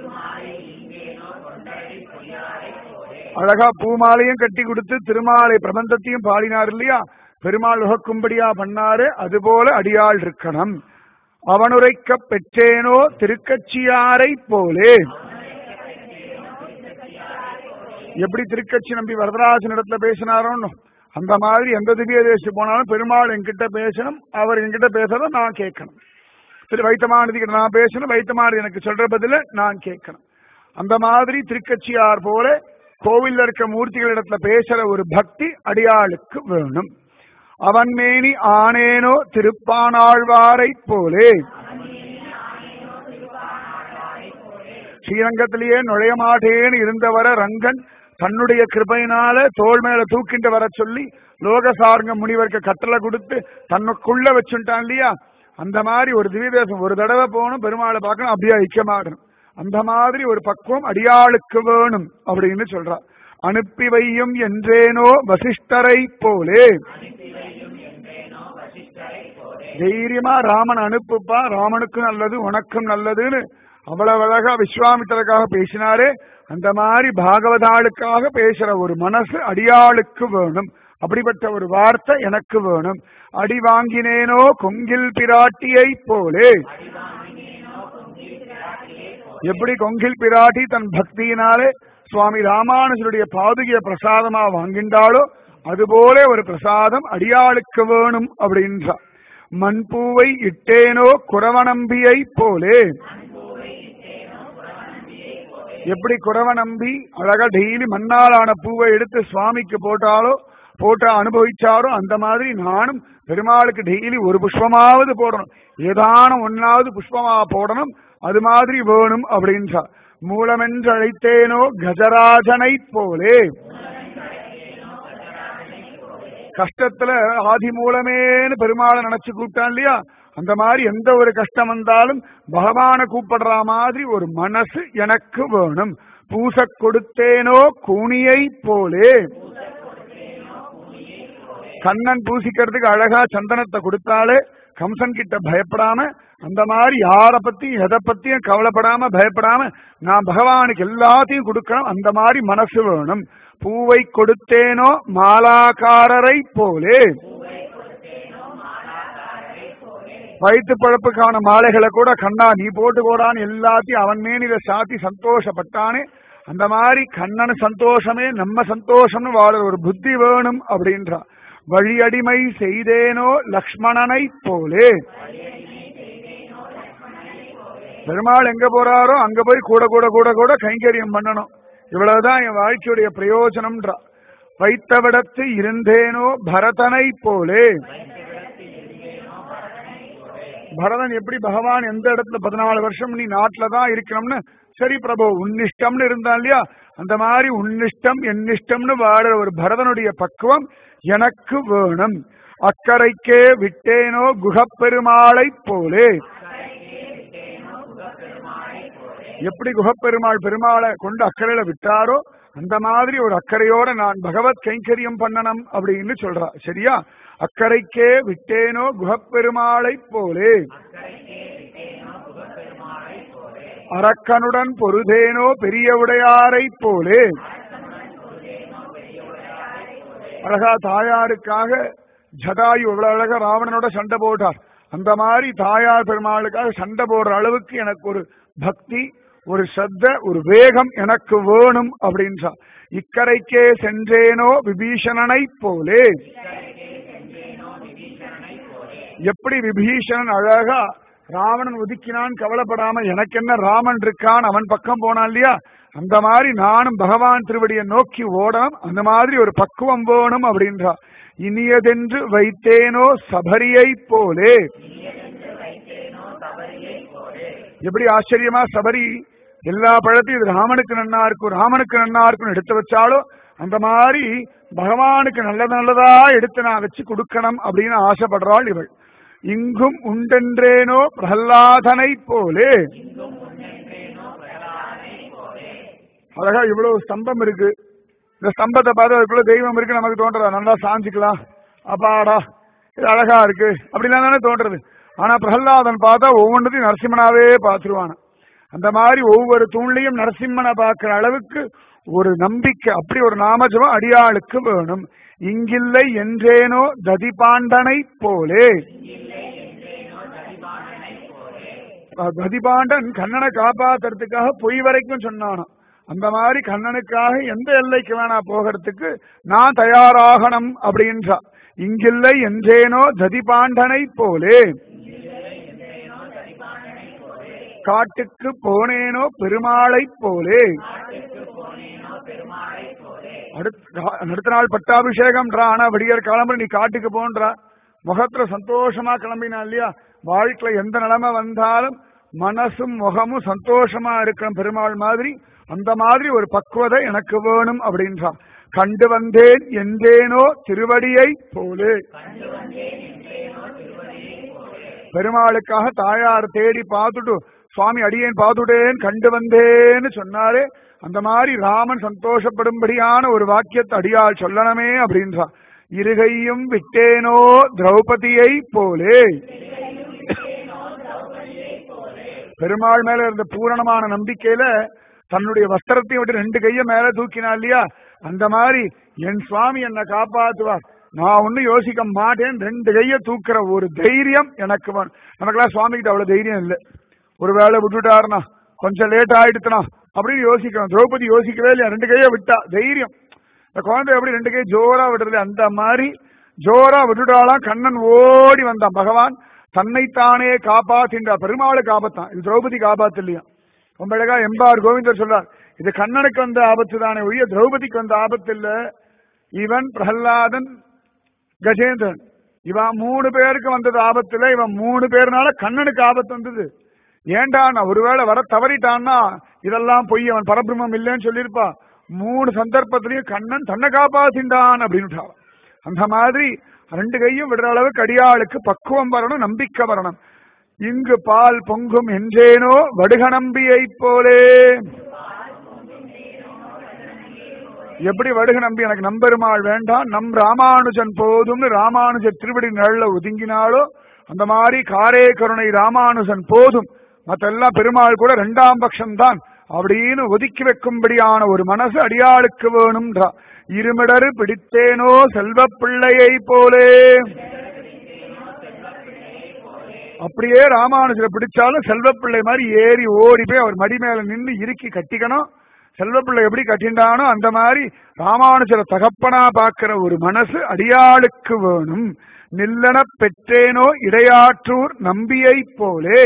அழகா பூமாலையும் கட்டி கொடுத்து திருமாலை பிரபந்தத்தையும் பாடினார் இல்லையா பெருமாள் உகக்கும்படியா பண்ணாரு அதுபோல அடியாள் இருக்கணும் அவனுரைக்க பெற்றேனோ திருக்கட்சியாரை போலே எப்படி திருக்கட்சி நம்பி வரதராஜன் இடத்துல பேசினாரோன்னு அந்த மாதிரி எந்த திவ்ய தேசி போனாலும் பெருமாள் என்கிட்ட பேசணும் அவர் என்கிட்ட பேசுறத நான் கேட்கணும் திரு வைத்தமானதி கிட்ட நான் பேசணும் வைத்தமானதி எனக்கு சொல்ற பதில நான் கேட்கணும் அந்த மாதிரி திருக்கட்சியார் போல கோவில்ல இருக்க மூர்த்திகளிடத்துல பேசுற ஒரு பக்தி அடியாளுக்கு வேணும் அவன் மேனி ஆனேனோ திருப்பானாழ்வாரை போலே ஸ்ரீரங்கத்திலேயே நுழைய மாட்டேன்னு இருந்தவர ரங்கன் தன்னுடைய கிருபையினால தோள் மேல தூக்கிட்டு வர சொல்லி லோகசார்ங்க முனிவருக்கு கட்டளை கொடுத்து தன்னுக்குள்ள வச்சுட்டான் இல்லையா அந்த மாதிரி ஒரு திவ்யதேசம் ஒரு தடவை போகணும் பெருமாளை பார்க்கணும் அப்படியே ஐக்கியமாகணும் அந்த மாதிரி ஒரு பக்குவம் அடியாளுக்கு வேணும் அப்படின்னு சொல்றா அனுப்பி வையும் என்றேனோ வசிஷ்டரை போலே தைரியமா ராமன் அனுப்புப்பா ராமனுக்கும் நல்லது உனக்கும் நல்லதுன்னு அவ்வளவு அழகா விஸ்வாமித்திரக்காக பேசினாரே அந்த மாதிரி பாகவதாளுக்காக பேசுற ஒரு மனசு அடியாளுக்கு வேணும் அப்படிப்பட்ட ஒரு வார்த்தை எனக்கு வேணும் அடி வாங்கினேனோ கொங்கில் பிராட்டியை போலே எப்படி கொங்கில் பிராட்டி தன் பக்தியினாலே சுவாமி ராமானுஜருடைய பாதுகிய பிரசாதமா வாங்கின்றாளோ அதுபோல ஒரு பிரசாதம் அடியாளுக்கு வேணும் அப்படின்றார் மண்பூவை இட்டேனோ குறவநம்பியை போலே எப்படி குறவ நம்பி அழகா டெய்லி மண்ணாலான பூவை எடுத்து சுவாமிக்கு போட்டாலோ போட்டா அனுபவிச்சாரோ அந்த மாதிரி நானும் பெருமாளுக்கு டெய்லி ஒரு புஷ்பமாவது போடணும் ஏதானும் ஒன்னாவது புஷ்பமா போடணும் அது மாதிரி வேணும் அப்படின்றா மூலமென்று அழைத்தேனோ கஜராஜனை போலே கஷ்டத்துல ஆதி மூலமேன்னு பெருமாளை நினைச்சு கூப்பிட்டான் இல்லையா அந்த மாதிரி எந்த ஒரு கஷ்டம் வந்தாலும் பகவான கூப்பிடுற மாதிரி ஒரு மனசு எனக்கு வேணும் பூச கொடுத்தேனோ கூனியை போலே கண்ணன் பூசிக்கிறதுக்கு அழகா சந்தனத்தை கொடுத்தாலே கம்சன் கிட்ட பயப்படாம அந்த மாதிரி யார பத்தியும் எதை பத்தியும் கவலைப்படாம பயப்படாம நான் பகவானுக்கு எல்லாத்தையும் கொடுக்கணும் அந்த மாதிரி மனசு வேணும் பூவை கொடுத்தேனோ மாலாக்காரரை போலே வயிற்று பழப்புக்கான மாலைகளை கூட கண்ணா நீ போட்டு போடான்னு எல்லாத்தையும் அவன் மேனில சாத்தி சந்தோஷப்பட்டானே அந்த மாதிரி கண்ணன் சந்தோஷமே நம்ம சந்தோஷம்னு வாழ ஒரு புத்தி வேணும் அப்படின்றா வழியடிமை செய்தேனோ லக்ஷ்மணனை போலே பெருமாள் எங்க போறாரோ அங்க போய் கூட கூட கூட கூட கைங்கரியம் பண்ணணும் இவ்வளவுதான் என் வாழ்க்கையுடைய பிரயோஜனம்ன்றா வைத்தவிடத்து இருந்தேனோ பரதனை போலே பரதன் எப்படி பகவான் எந்த இடத்துல பதினாலு வருஷம் நீ நாட்டில தான் இருக்கணும்னு சரி பிரபு உன்னிஷ்டம்னு இருந்தான் இல்லையா அந்த மாதிரி உன்னிஷ்டம் என்னிஷ்டம்னு வாடுற ஒரு பரதனுடைய பக்குவம் எனக்கு வேணும் அக்கறைக்கே விட்டேனோ குகப்பெருமாளை போலே எப்படி குகப்பெருமாள் பெருமாளை கொண்டு அக்கறையில விட்டாரோ அந்த மாதிரி ஒரு அக்கறையோட நான் பகவத் கைங்கரியம் பண்ணணும் அப்படின்னு சொல்றா சரியா அக்கறைக்கே விட்டேனோ குகப்பெருமாளை போலே அரக்கனுடன் பொருதேனோ பெரிய உடையாரை போலே அழகா தாயாருக்காக ஜடாயு இவ்வளவு அழகா ராவணனோட சண்டை போட்டார் அந்த மாதிரி தாயார் பெருமாளுக்காக சண்டை போடுற அளவுக்கு எனக்கு ஒரு பக்தி ஒரு சத்த ஒரு வேகம் எனக்கு வேணும் அப்படின்றா இக்கரைக்கே சென்றேனோ விபீஷணனை போலே எப்படி விபீஷணன் அழகா ராவணன் ஒதுக்கினான் கவலைப்படாம எனக்கு என்ன ராமன் இருக்கான் அவன் பக்கம் போனான் இல்லையா அந்த மாதிரி நானும் பகவான் திருவடியை நோக்கி ஓடணும் அந்த மாதிரி ஒரு பக்குவம் வேணும் அப்படின்றா இனியதென்று வைத்தேனோ சபரியை போலே எப்படி ஆச்சரியமா சபரி எல்லா பழத்தையும் இது ராமனுக்கு நன்னா இருக்கும் ராமனுக்கு நன்னா இருக்கும் எடுத்து வச்சாலும் அந்த மாதிரி பகவானுக்கு நல்லது நல்லதா எடுத்து நான் வச்சு கொடுக்கணும் அப்படின்னு ஆசைப்படுறாள் இவள் இங்கும் உண்டென்றேனோ பிரகலாதனை போலே அழகா இவ்வளவு ஸ்தம்பம் இருக்கு இந்த ஸ்தம்பத்தை பார்த்து அதுக்குள்ள தெய்வம் இருக்கு நமக்கு தோன்றதா நல்லா சாஞ்சிக்கலாம் அப்பாடா இது அழகா இருக்கு அப்படிலாம் தானே தோன்றது ஆனா பிரகலாதன் பார்த்தா ஒவ்வொன்றத்தையும் நரசிம்மனாவே பார்த்துருவான அந்த மாதிரி ஒவ்வொரு தூண்லையும் நரசிம்மனை பார்க்கிற அளவுக்கு ஒரு நம்பிக்கை அப்படி ஒரு நாமஜபம் அடியாளுக்கு வேணும் இங்கில்லை என்றேனோ ததிபாண்டனை போலே கதிபாண்டன் கண்ணனை காப்பாத்துறதுக்காக பொய் வரைக்கும் சொன்னானாம் அந்த மாதிரி கண்ணனுக்காக எந்த எல்லைக்கு வேணா போகிறதுக்கு நான் தயாராகணும் அப்படின்றா இங்கில்லை என்றேனோ ததிபாண்டனை போலே காட்டுக்கு போனேனோ பெருமாளை போலே அடுத்த நாள் பட்டாபிஷேகம்ன்றா ஆனா விடியற் கிளம்புற நீ காட்டுக்கு போன்றா முகத்துல சந்தோஷமா கிளம்பினா இல்லையா வாழ்க்கையில எந்த நிலைமை வந்தாலும் மனசும் முகமும் சந்தோஷமா இருக்கணும் பெருமாள் மாதிரி அந்த மாதிரி ஒரு பக்குவதை எனக்கு வேணும் அப்படின்றா கண்டு வந்தேன் என்றேனோ திருவடியை போலே பெருமாளுக்காக தாயார் தேடி பார்த்துட்டு சுவாமி அடியேன் பார்த்துட்டேன் கண்டு வந்தேன்னு சொன்னாரே அந்த மாதிரி ராமன் சந்தோஷப்படும்படியான ஒரு வாக்கியத்தை அடியால் சொல்லணுமே அப்படின்றான் இருகையும் விட்டேனோ திரௌபதியை போலே பெருமாள் மேல இருந்த பூரணமான நம்பிக்கையில தன்னுடைய வஸ்திரத்தையும் விட்டு ரெண்டு கைய மேல தூக்கினா இல்லையா அந்த மாதிரி என் சுவாமி என்னை காப்பாத்துவார் நான் ஒன்னும் யோசிக்க மாட்டேன் ரெண்டு கைய தூக்குற ஒரு தைரியம் எனக்கு வேணும் நமக்கெல்லாம் சுவாமி கிட்ட அவ்வளவு தைரியம் இல்லை ஒருவேளை விட்டுட்டாருனா கொஞ்சம் லேட் ஆயிடுத்துனா அப்படின்னு யோசிக்கணும் திரௌபதி யோசிக்கவே இல்லையா ரெண்டு கையை விட்டா தைரியம் இந்த குழந்தை எப்படி ரெண்டு கை ஜோரா விடுறது அந்த மாதிரி ஜோரா விட்டுட்டாலாம் கண்ணன் ஓடி வந்தான் பகவான் தன்னைத்தானே காப்பாத்தின்றார் பெருமாளுக்கு ஆபத்தான் இது திரௌபதி காப்பாத்து இல்லையா ரொம்ப அழகா எம்பார் கோவிந்தர் சொல்றார் இது கண்ணனுக்கு வந்த ஆபத்து தானே ஒழிய திரௌபதிக்கு வந்த ஆபத்து இல்ல இவன் பிரகலாதன் கஜேந்திரன் இவன் மூணு பேருக்கு வந்தது ஆபத்து இல்ல இவன் மூணு பேர்னால கண்ணனுக்கு ஆபத்து வந்தது ஏண்டா நான் ஒருவேளை வர தவறிட்டான்னா இதெல்லாம் பொய் அவன் பரபிரம்மம் இல்லைன்னு சொல்லியிருப்பா மூணு சந்தர்ப்பத்திலையும் கண்ணன் தன்னை காப்பாத்தின்றான் அப்படின்னு அந்த மாதிரி ரெண்டு கையும் விடுற அளவுக்கு அடியாளுக்கு பக்குவம் வரணும் நம்பிக்கை வரணும் இங்கு பால் பொங்கும் என்றேனோ வடுக நம்பியை போலே எப்படி வடுக நம்பி எனக்கு நம்பெருமாள் வேண்டாம் நம் ராமானுஜன் போதும்னு ராமானுஜர் திருவடி நிழல்ல ஒதுங்கினாலோ அந்த மாதிரி காரே கருணை ராமானுஜன் போதும் மத்தெல்லாம் பெருமாள் கூட ரெண்டாம் பட்சம் தான் அப்படின்னு ஒதுக்கி வைக்கும்படியான ஒரு மனசு அடியாளுக்கு வேணும்ன்றா இருமிடரு பிடித்தேனோ செல்வ பிள்ளையை போலே அப்படியே ராமானுஜரை பிடிச்சாலும் செல்வப்பிள்ளை மாதிரி ஏறி ஓடி போய் அவர் மடி மேல நின்று இறுக்கி கட்டிக்கணும் செல்வப்பிள்ளை எப்படி கட்டிண்டானோ அந்த மாதிரி ராமானுஜரை தகப்பனா பார்க்கிற ஒரு மனசு அடியாளுக்கு வேணும் நில்லன பெற்றேனோ இடையாற்றூர் நம்பியை போலே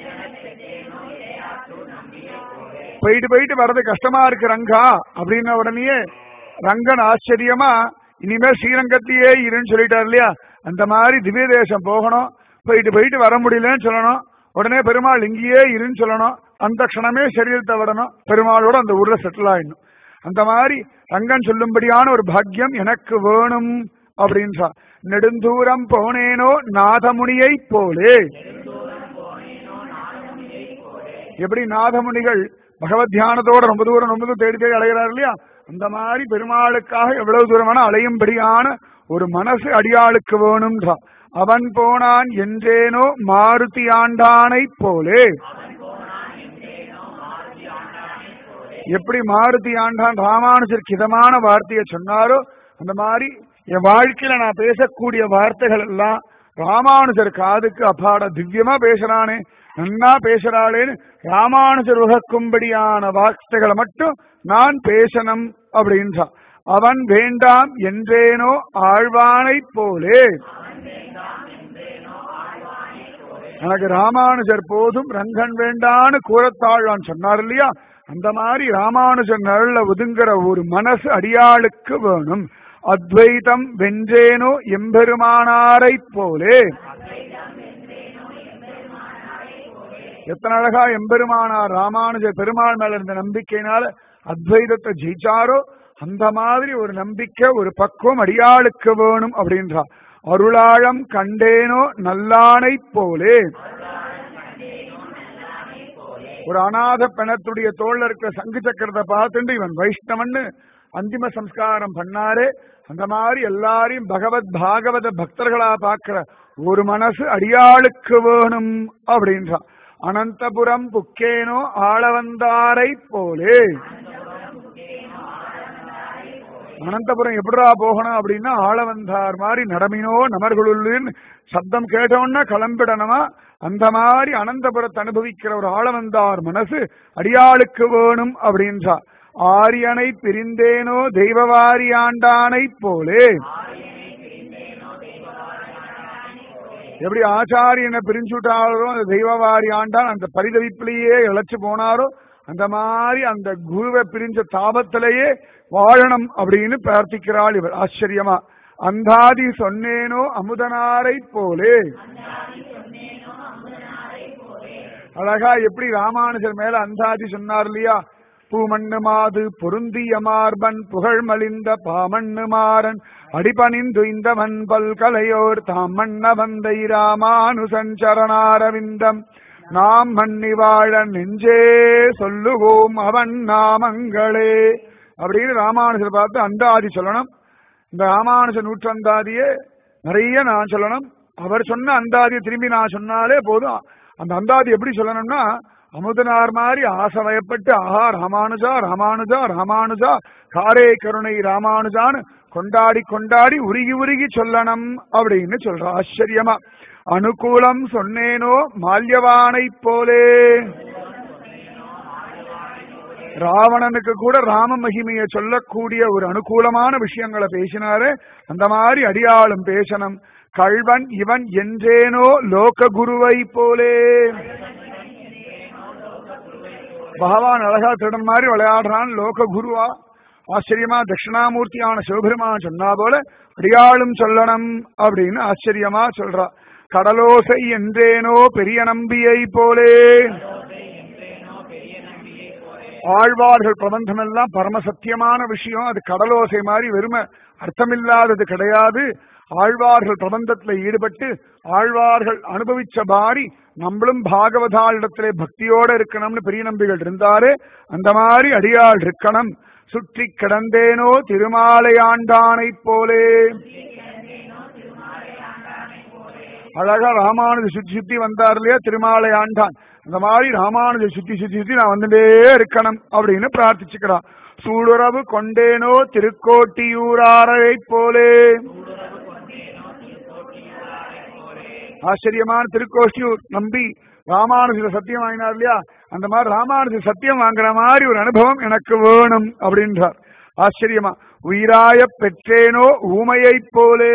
போயிட்டு போயிட்டு வர்றது கஷ்டமா இருக்கு ரங்கா அப்படின்ன உடனே ரங்கன் ஆச்சரியமா இனிமேல் ஸ்ரீரங்கத்திலேயே இருன்னு சொல்லிட்டார் இல்லையா அந்த மாதிரி திவ்ய தேசம் போகணும் போயிட்டு போயிட்டு வர முடியலன்னு சொல்லணும் உடனே பெருமாள் இங்கேயே இருன்னு சொல்லணும் அந்த க்ஷணமே சரீரத்தை விடணும் பெருமாளோட அந்த ஊர்ல செட்டில் ஆயிடணும் அந்த மாதிரி ரங்கன் சொல்லும்படியான ஒரு பாக்கியம் எனக்கு வேணும் அப்படின்றா நெடுந்தூரம் போனேனோ நாதமுனியை போலே எப்படி நாதமுனிகள் பகவத் தியானத்தோட ரொம்ப தூரம் ரொம்ப தூரம் தேடி தேடி அலைகிறார் இல்லையா அந்த மாதிரி பெருமாளுக்காக எவ்வளவு தூரமான அலையும்படியான ஒரு மனசு அடியாளுக்கு வேணும்ன்றா அவன் போனான் என்றேனோ மாருதி ஆண்டானை போலே எப்படி மாருதி ஆண்டான் ராமானுஜருக்கு இதமான வார்த்தையை சொன்னாரோ அந்த மாதிரி என் வாழ்க்கையில நான் பேசக்கூடிய வார்த்தைகள் எல்லாம் ராமானுஜர் காதுக்கு அப்பாட திவ்யமா பேசுறானே நன்னா பேசுறாளேன்னு ராமானுஜர் உகக்கும்படியான வார்த்தைகளை மட்டும் நான் பேசணும் அப்படின்றா அவன் வேண்டாம் என்றேனோ ஆழ்வானை போலே எனக்கு ராமானுஜர் போதும் ரங்கன் வேண்டான்னு கூறத்தாழ்வான் சொன்னார் இல்லையா அந்த மாதிரி ராமானுஜர் நிழல்ல ஒதுங்குற ஒரு மனசு அடியாளுக்கு வேணும் அத்வைதம் வென்றேனோ எம்பெருமானாரை போலே எத்தனை அழகா எம்பெருமானார் ராமானுஜர் பெருமாள் மேல இருந்த நம்பிக்கையினால அத்வைதத்தை ஜெயிச்சாரோ அந்த மாதிரி ஒரு நம்பிக்கை ஒரு பக்குவம் அடியாளுக்கு வேணும் அப்படின்றா அருளாழம் கண்டேனோ நல்லானை போலே ஒரு அநாத பிணத்துடைய தோல்ல இருக்கிற சங்கு சக்கரத்தை பார்த்துட்டு இவன் வைஷ்ணவன்னு அந்திம சம்ஸ்காரம் பண்ணாரே அந்த மாதிரி எல்லாரையும் பகவத் பாகவத பக்தர்களா பார்க்கிற ஒரு மனசு அடியாளுக்கு வேணும் அப்படின்றான் அனந்தபுரம் புக்கேனோ ஆளவந்தாரை போலே அனந்தபுரம் எப்படிரா போகணும் அப்படின்னா ஆளவந்தார் மாதிரி நடமினோ நமர்களுள்ளின்னு சப்தம் கேட்டோன்னா கிளம்பிடணுமா அந்த மாதிரி அனந்தபுரத்தை அனுபவிக்கிற ஒரு ஆளவந்தார் மனசு அடியாளுக்கு வேணும் அப்படின்றா ஆரியனை பிரிந்தேனோ தெய்வவாரி ஆண்டானை போலே எப்படி ஆச்சாரியனை பிரிஞ்சுட்டாரோ அந்த தெய்வவாரி ஆண்டான் அந்த பரிதவிப்பிலேயே இழைச்சு போனாரோ அந்த மாதிரி அந்த குருவை பிரிஞ்ச தாபத்திலேயே வாழணும் அப்படின்னு பிரார்த்திக்கிறாள் இவர் ஆச்சரியமா அந்தாதி சொன்னேனோ அமுதனாரை போலே அழகா எப்படி ராமானுஜர் மேல அந்தாதி சொன்னார் இல்லையா பூமண்ணு மாது பொருந்திய மார்பன் புகழ் மலிந்த பாமண்ணு மாறன் அடிபணிந்து இந்த வன்பல் கலையோர் தாம் மன்ன வந்தை ராமானுசன் சரணாரவிந்தம் நாம் மன்னி வாழ நெஞ்சே சொல்லுவோம் அவன் நாமங்களே அப்படின்னு ராமானுஜர் பார்த்து அந்தாதி சொல்லணும் இந்த ராமானுஜ நூற்றந்தாதியே நிறைய நான் சொல்லணும் அவர் சொன்ன அந்தாதியை திரும்பி நான் சொன்னாலே போதும் அந்த அந்தாதி எப்படி சொல்லணும்னா அமுதனார் மாதிரி ஆசை வயப்பட்டு ஆஹா ராமானுஜா ராமானுஜா ராமானுஜா காரே கருணை ராமானுஜான்னு கொண்டாடி கொண்டாடி உருகி உருகி சொல்லணும் அப்படின்னு சொல்ற ஆச்சரியமா அனுகூலம் சொன்னேனோ மால்யவானை போலே ராவணனுக்கு கூட ராம மகிமையை சொல்லக்கூடிய ஒரு அனுகூலமான விஷயங்களை பேசினாரு அந்த மாதிரி அடியாளும் பேசணும் கள்வன் இவன் என்றேனோ லோக குருவை போலே பகவான் அழகா திருடன் மாதிரி விளையாடுறான் லோக குருவா ஆச்சரியமா தட்சிணாமூர்த்தியான சிவபெருமான் சொன்னா போல அடியாளும் சொல்லணும் அப்படின்னு ஆச்சரியமா சொல்றா கடலோசை என்றேனோ பெரிய நம்பியை போலே ஆழ்வார்கள் பிரபந்தம் எல்லாம் பரம சத்தியமான விஷயம் அது கடலோசை மாதிரி வெறும அர்த்தமில்லாதது கிடையாது ஆழ்வார்கள் பிரபந்தத்துல ஈடுபட்டு ஆழ்வார்கள் அனுபவிச்ச பாரி நம்மளும் பாகவதாளிடத்திலே பக்தியோட இருக்கணும்னு பெரிய நம்பிகள் இருந்தாரு அந்த மாதிரி அடியாள் இருக்கணும் சுற்றி கிடந்தேனோ திருமாலையாண்டானை போலே அழகா ராமானுஜ சுத்தி சுத்தி வந்தார் இல்லையா திருமாலை ஆண்டான் அந்த மாதிரி ராமானுஜ சுத்தி சுத்தி சுத்தி நான் வந்துட்டே இருக்கணும் அப்படின்னு பிரார்த்திச்சுக்கிறான் சூடுறவு கொண்டேனோ திருக்கோட்டியூராரை போலே ஆச்சரியமான திருக்கோஷ்டியூர் நம்பி ராமானுஜர் சத்தியம் வாங்கினார் இல்லையா அந்த மாதிரி ராமானுஜர் சத்தியம் வாங்குற மாதிரி ஒரு அனுபவம் எனக்கு வேணும் அப்படின்றார் ஆச்சரியமா உயிராய பெற்றேனோ ஊமையை போலே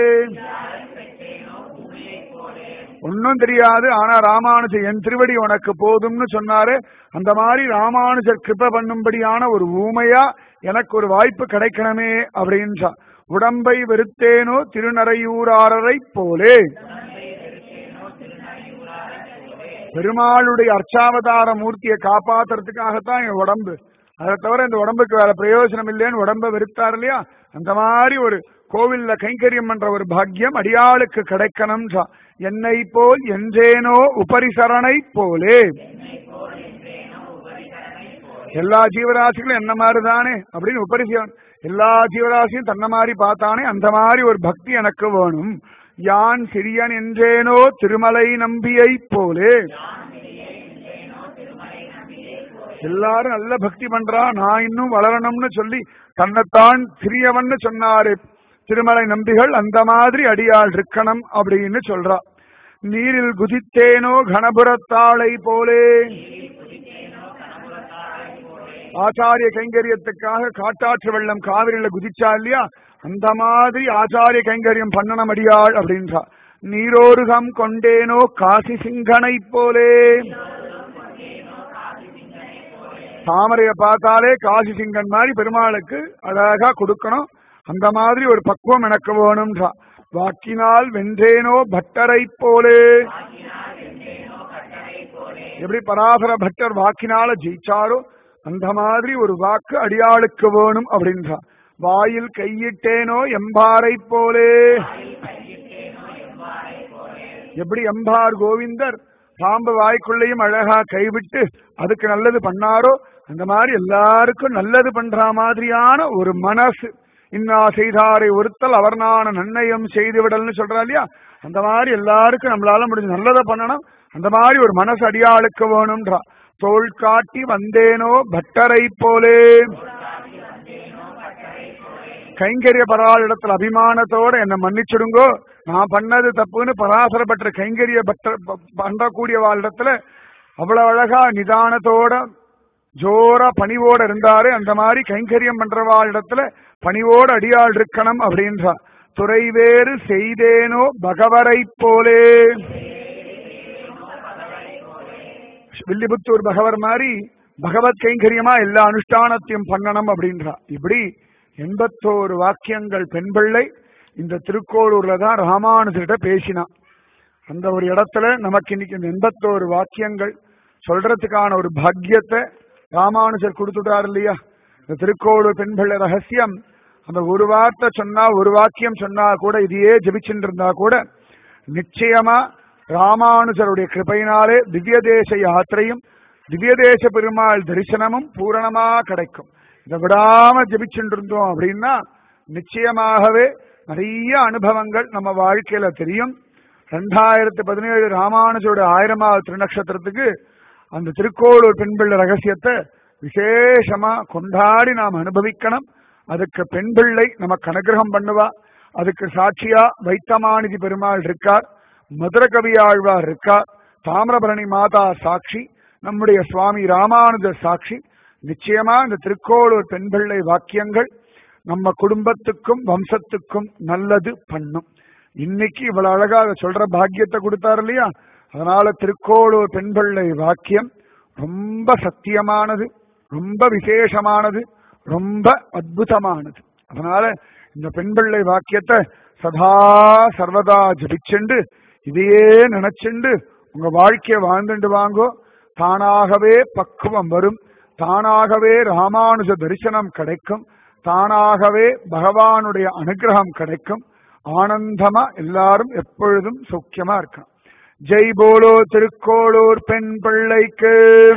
ஒன்னும் தெரியாது ஆனா ராமானுஜர் என் திருவடி உனக்கு போதும்னு சொன்னாரு அந்த மாதிரி ராமானுஜர் கிருப பண்ணும்படியான ஒரு ஊமையா எனக்கு ஒரு வாய்ப்பு கிடைக்கணுமே அப்படின்றா உடம்பை வெறுத்தேனோ திருநறையூராரரை போலே பெருமாளுடைய அர்ச்சாவதார மூர்த்தியை காப்பாத்துறதுக்காகத்தான் என் உடம்பு அதை தவிர இந்த உடம்புக்கு வேற பிரயோஜனம் இல்லைன்னு உடம்ப வெறுத்தார் இல்லையா அந்த மாதிரி ஒரு கோவில்ல கைங்கரியம் பண்ற ஒரு பாக்கியம் அடியாளுக்கு கிடைக்கணும் என்னை போல் என்றேனோ உபரிசரணை போலே எல்லா ஜீவராசிகளும் என்ன மாதிரி தானே அப்படின்னு உபரிசன் எல்லா ஜீவராசியும் தன்ன மாதிரி பார்த்தானே அந்த மாதிரி ஒரு பக்தி எனக்கு வேணும் யான் சிறியன் என்றேனோ திருமலை நம்பியை போலே எல்லாரும் நல்ல பக்தி பண்றா நான் இன்னும் வளரணும்னு சொல்லி தன்னைத்தான் சிறியவன்னு சொன்னாரு திருமலை நம்பிகள் அந்த மாதிரி அடியாள் இருக்கணும் அப்படின்னு சொல்றா நீரில் குதித்தேனோ கணபுரத்தாளை போலே ஆச்சாரிய கைங்கரியத்துக்காக காட்டாற்று வெள்ளம் காவிரியில குதிச்சா இல்லையா அந்த மாதிரி ஆச்சாரிய கைங்கரியம் பண்ணணும் அடியாள் அப்படின்றா நீரோருகம் கொண்டேனோ காசி சிங்கனை போலே தாமரைய பார்த்தாலே காசி சிங்கன் மாதிரி பெருமாளுக்கு அழகா கொடுக்கணும் அந்த மாதிரி ஒரு பக்குவம் எனக்கு வேணும்ன்றா வாக்கினால் வென்றேனோ பட்டரை போலே எப்படி பராசர பட்டர் வாக்கினால ஜெயிச்சாரோ அந்த மாதிரி ஒரு வாக்கு அடியாளுக்கு வேணும் அப்படின்றா வாயில் கையிட்டேனோ எம்பாரை போலே எப்படி எம்பார் கோவிந்தர் பாம்பு வாய்க்குள்ளேயும் அழகா கைவிட்டு அதுக்கு நல்லது பண்ணாரோ அந்த மாதிரி எல்லாருக்கும் நல்லது பண்ற மாதிரியான ஒரு மனசு இன்னா செய்தாரை ஒருத்தல் அவர் நான நன்னயம் செய்து விடல்னு சொல்றா இல்லையா அந்த மாதிரி எல்லாருக்கும் நம்மளால முடிஞ்ச நல்லதை பண்ணணும் அந்த மாதிரி ஒரு மனசு அடியாளுக்கு வேணும்ன்றா தோல் காட்டி வந்தேனோ பட்டரை போலே கைங்கரிய பரால் இடத்துல அபிமானத்தோட என்ன மன்னிச்சிடுங்கோ நான் பண்ணது தப்புன்னு பராசரப்பட்ட கைங்கரிய பட்ட பண்ணக்கூடிய இடத்துல அவ்வளவு அழகா நிதானத்தோட ஜோரா பணிவோட இருந்தாரு அந்த மாதிரி கைங்கரியம் பண்றவாள் இடத்துல பணிவோட அடியாள் இருக்கணும் அப்படின்றா துறை வேறு செய்தேனோ பகவரை போலே வில்லிபுத்தூர் பகவர் மாதிரி பகவத் கைங்கரியமா எல்லா அனுஷ்டானத்தையும் பண்ணணும் அப்படின்றா இப்படி எண்பத்தோரு வாக்கியங்கள் பெண் பிள்ளை இந்த திருக்கோளூர்ல தான் ராமானுஜர்கிட்ட பேசினான் அந்த ஒரு இடத்துல நமக்கு இன்னைக்கு இந்த எண்பத்தோரு வாக்கியங்கள் சொல்றதுக்கான ஒரு பாக்கியத்தை ராமானுஜர் கொடுத்துட்டார் இல்லையா இந்த திருக்கோளூர் பெண் பிள்ளை ரகசியம் அந்த ஒரு வார்த்தை சொன்னா ஒரு வாக்கியம் சொன்னா கூட இதையே ஜபிச்சுட்டு இருந்தா கூட நிச்சயமா ராமானுஜருடைய கிருபையினாலே திவ்ய தேச யாத்திரையும் திவ்ய தேச பெருமாள் தரிசனமும் பூரணமா கிடைக்கும் இதை விடாம ஜபிச்சுட்டு இருந்தோம் அப்படின்னா நிச்சயமாகவே நிறைய அனுபவங்கள் நம்ம வாழ்க்கையில தெரியும் ரெண்டாயிரத்தி பதினேழு ராமானுஜோட ஆயிரமாவது திருநக்ஷத்திரத்துக்கு அந்த திருக்கோளூர் பெண்பிள்ளை ரகசியத்தை விசேஷமா கொண்டாடி நாம் அனுபவிக்கணும் அதுக்கு பெண் பிள்ளை நமக்கு அனுகிரகம் பண்ணுவா அதுக்கு சாட்சியா வைத்தமாநிதி பெருமாள் இருக்கார் மதுர கவியாழ்வார் இருக்கார் தாமிரபரணி மாதா சாட்சி நம்முடைய சுவாமி ராமானுஜர் சாட்சி நிச்சயமா இந்த திருக்கோளூர் பெண் பிள்ளை வாக்கியங்கள் நம்ம குடும்பத்துக்கும் வம்சத்துக்கும் நல்லது பண்ணும் இன்னைக்கு இவ்வளவு அழகா அதை சொல்ற பாக்கியத்தை கொடுத்தாரு இல்லையா அதனால திருக்கோளூர் பெண் பிள்ளை வாக்கியம் ரொம்ப சத்தியமானது ரொம்ப விசேஷமானது ரொம்ப அற்புதமானது அதனால இந்த பெண் பிள்ளை வாக்கியத்தை சதா சர்வதா ஜபிச்சுண்டு இதையே நினைச்சுண்டு உங்க வாழ்க்கைய வாழ்ந்துட்டு வாங்கோ தானாகவே பக்குவம் வரும் தானாகவே ராமானுஜ தரிசனம் கிடைக்கும் தானாகவே பகவானுடைய அனுகிரகம் கிடைக்கும் ஆனந்தமா எல்லாரும் எப்பொழுதும் சௌக்கியமா இருக்கணும் ஜெய் போலோ திருக்கோளூர் பெண் பிள்ளைக்கு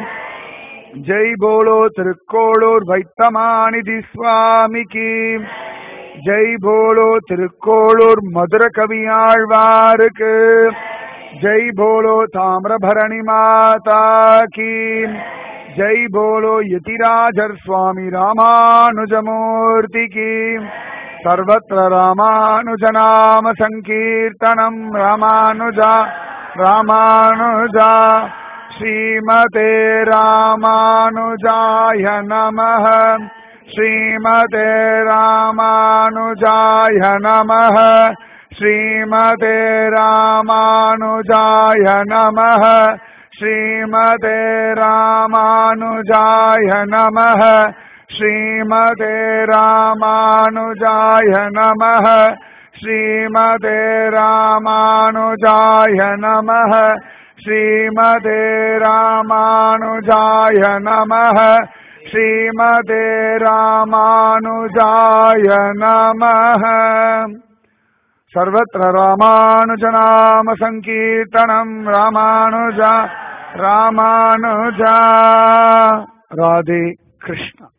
ஜெய் போலோ திருக்கோளூர் வைத்தமாநிதி சுவாமிக்கு ஜெய் போலோ திருக்கோளூர் மதுர கவியாழ்வாருக்கு ஜெய் போலோ தாமிரபரணி மாதா கீ ஜெய் போலோ யதிராஜர் சுவாமி ராமானுஜமூர்த்தி கீ सर्वत्र रामानुजनाम सङ्कीर्तनम् रामानुजा रामानुजा श्रीमते रामानुजाय नमः श्रीमते रामानुजाय नमः श्रीमते रामानुजाय नमः श्रीमते रामानुजाय नमः श्रीमते रामानुजाय नमः श्रीमते रामानुजाय नमः श्रीमते रामानुजाय नमः श्रीमते रामानुजाय नमः सर्वत्र रामानुजनाम सङ्कीर्तनम् रामानुजा रामानुजा राधे कृष्ण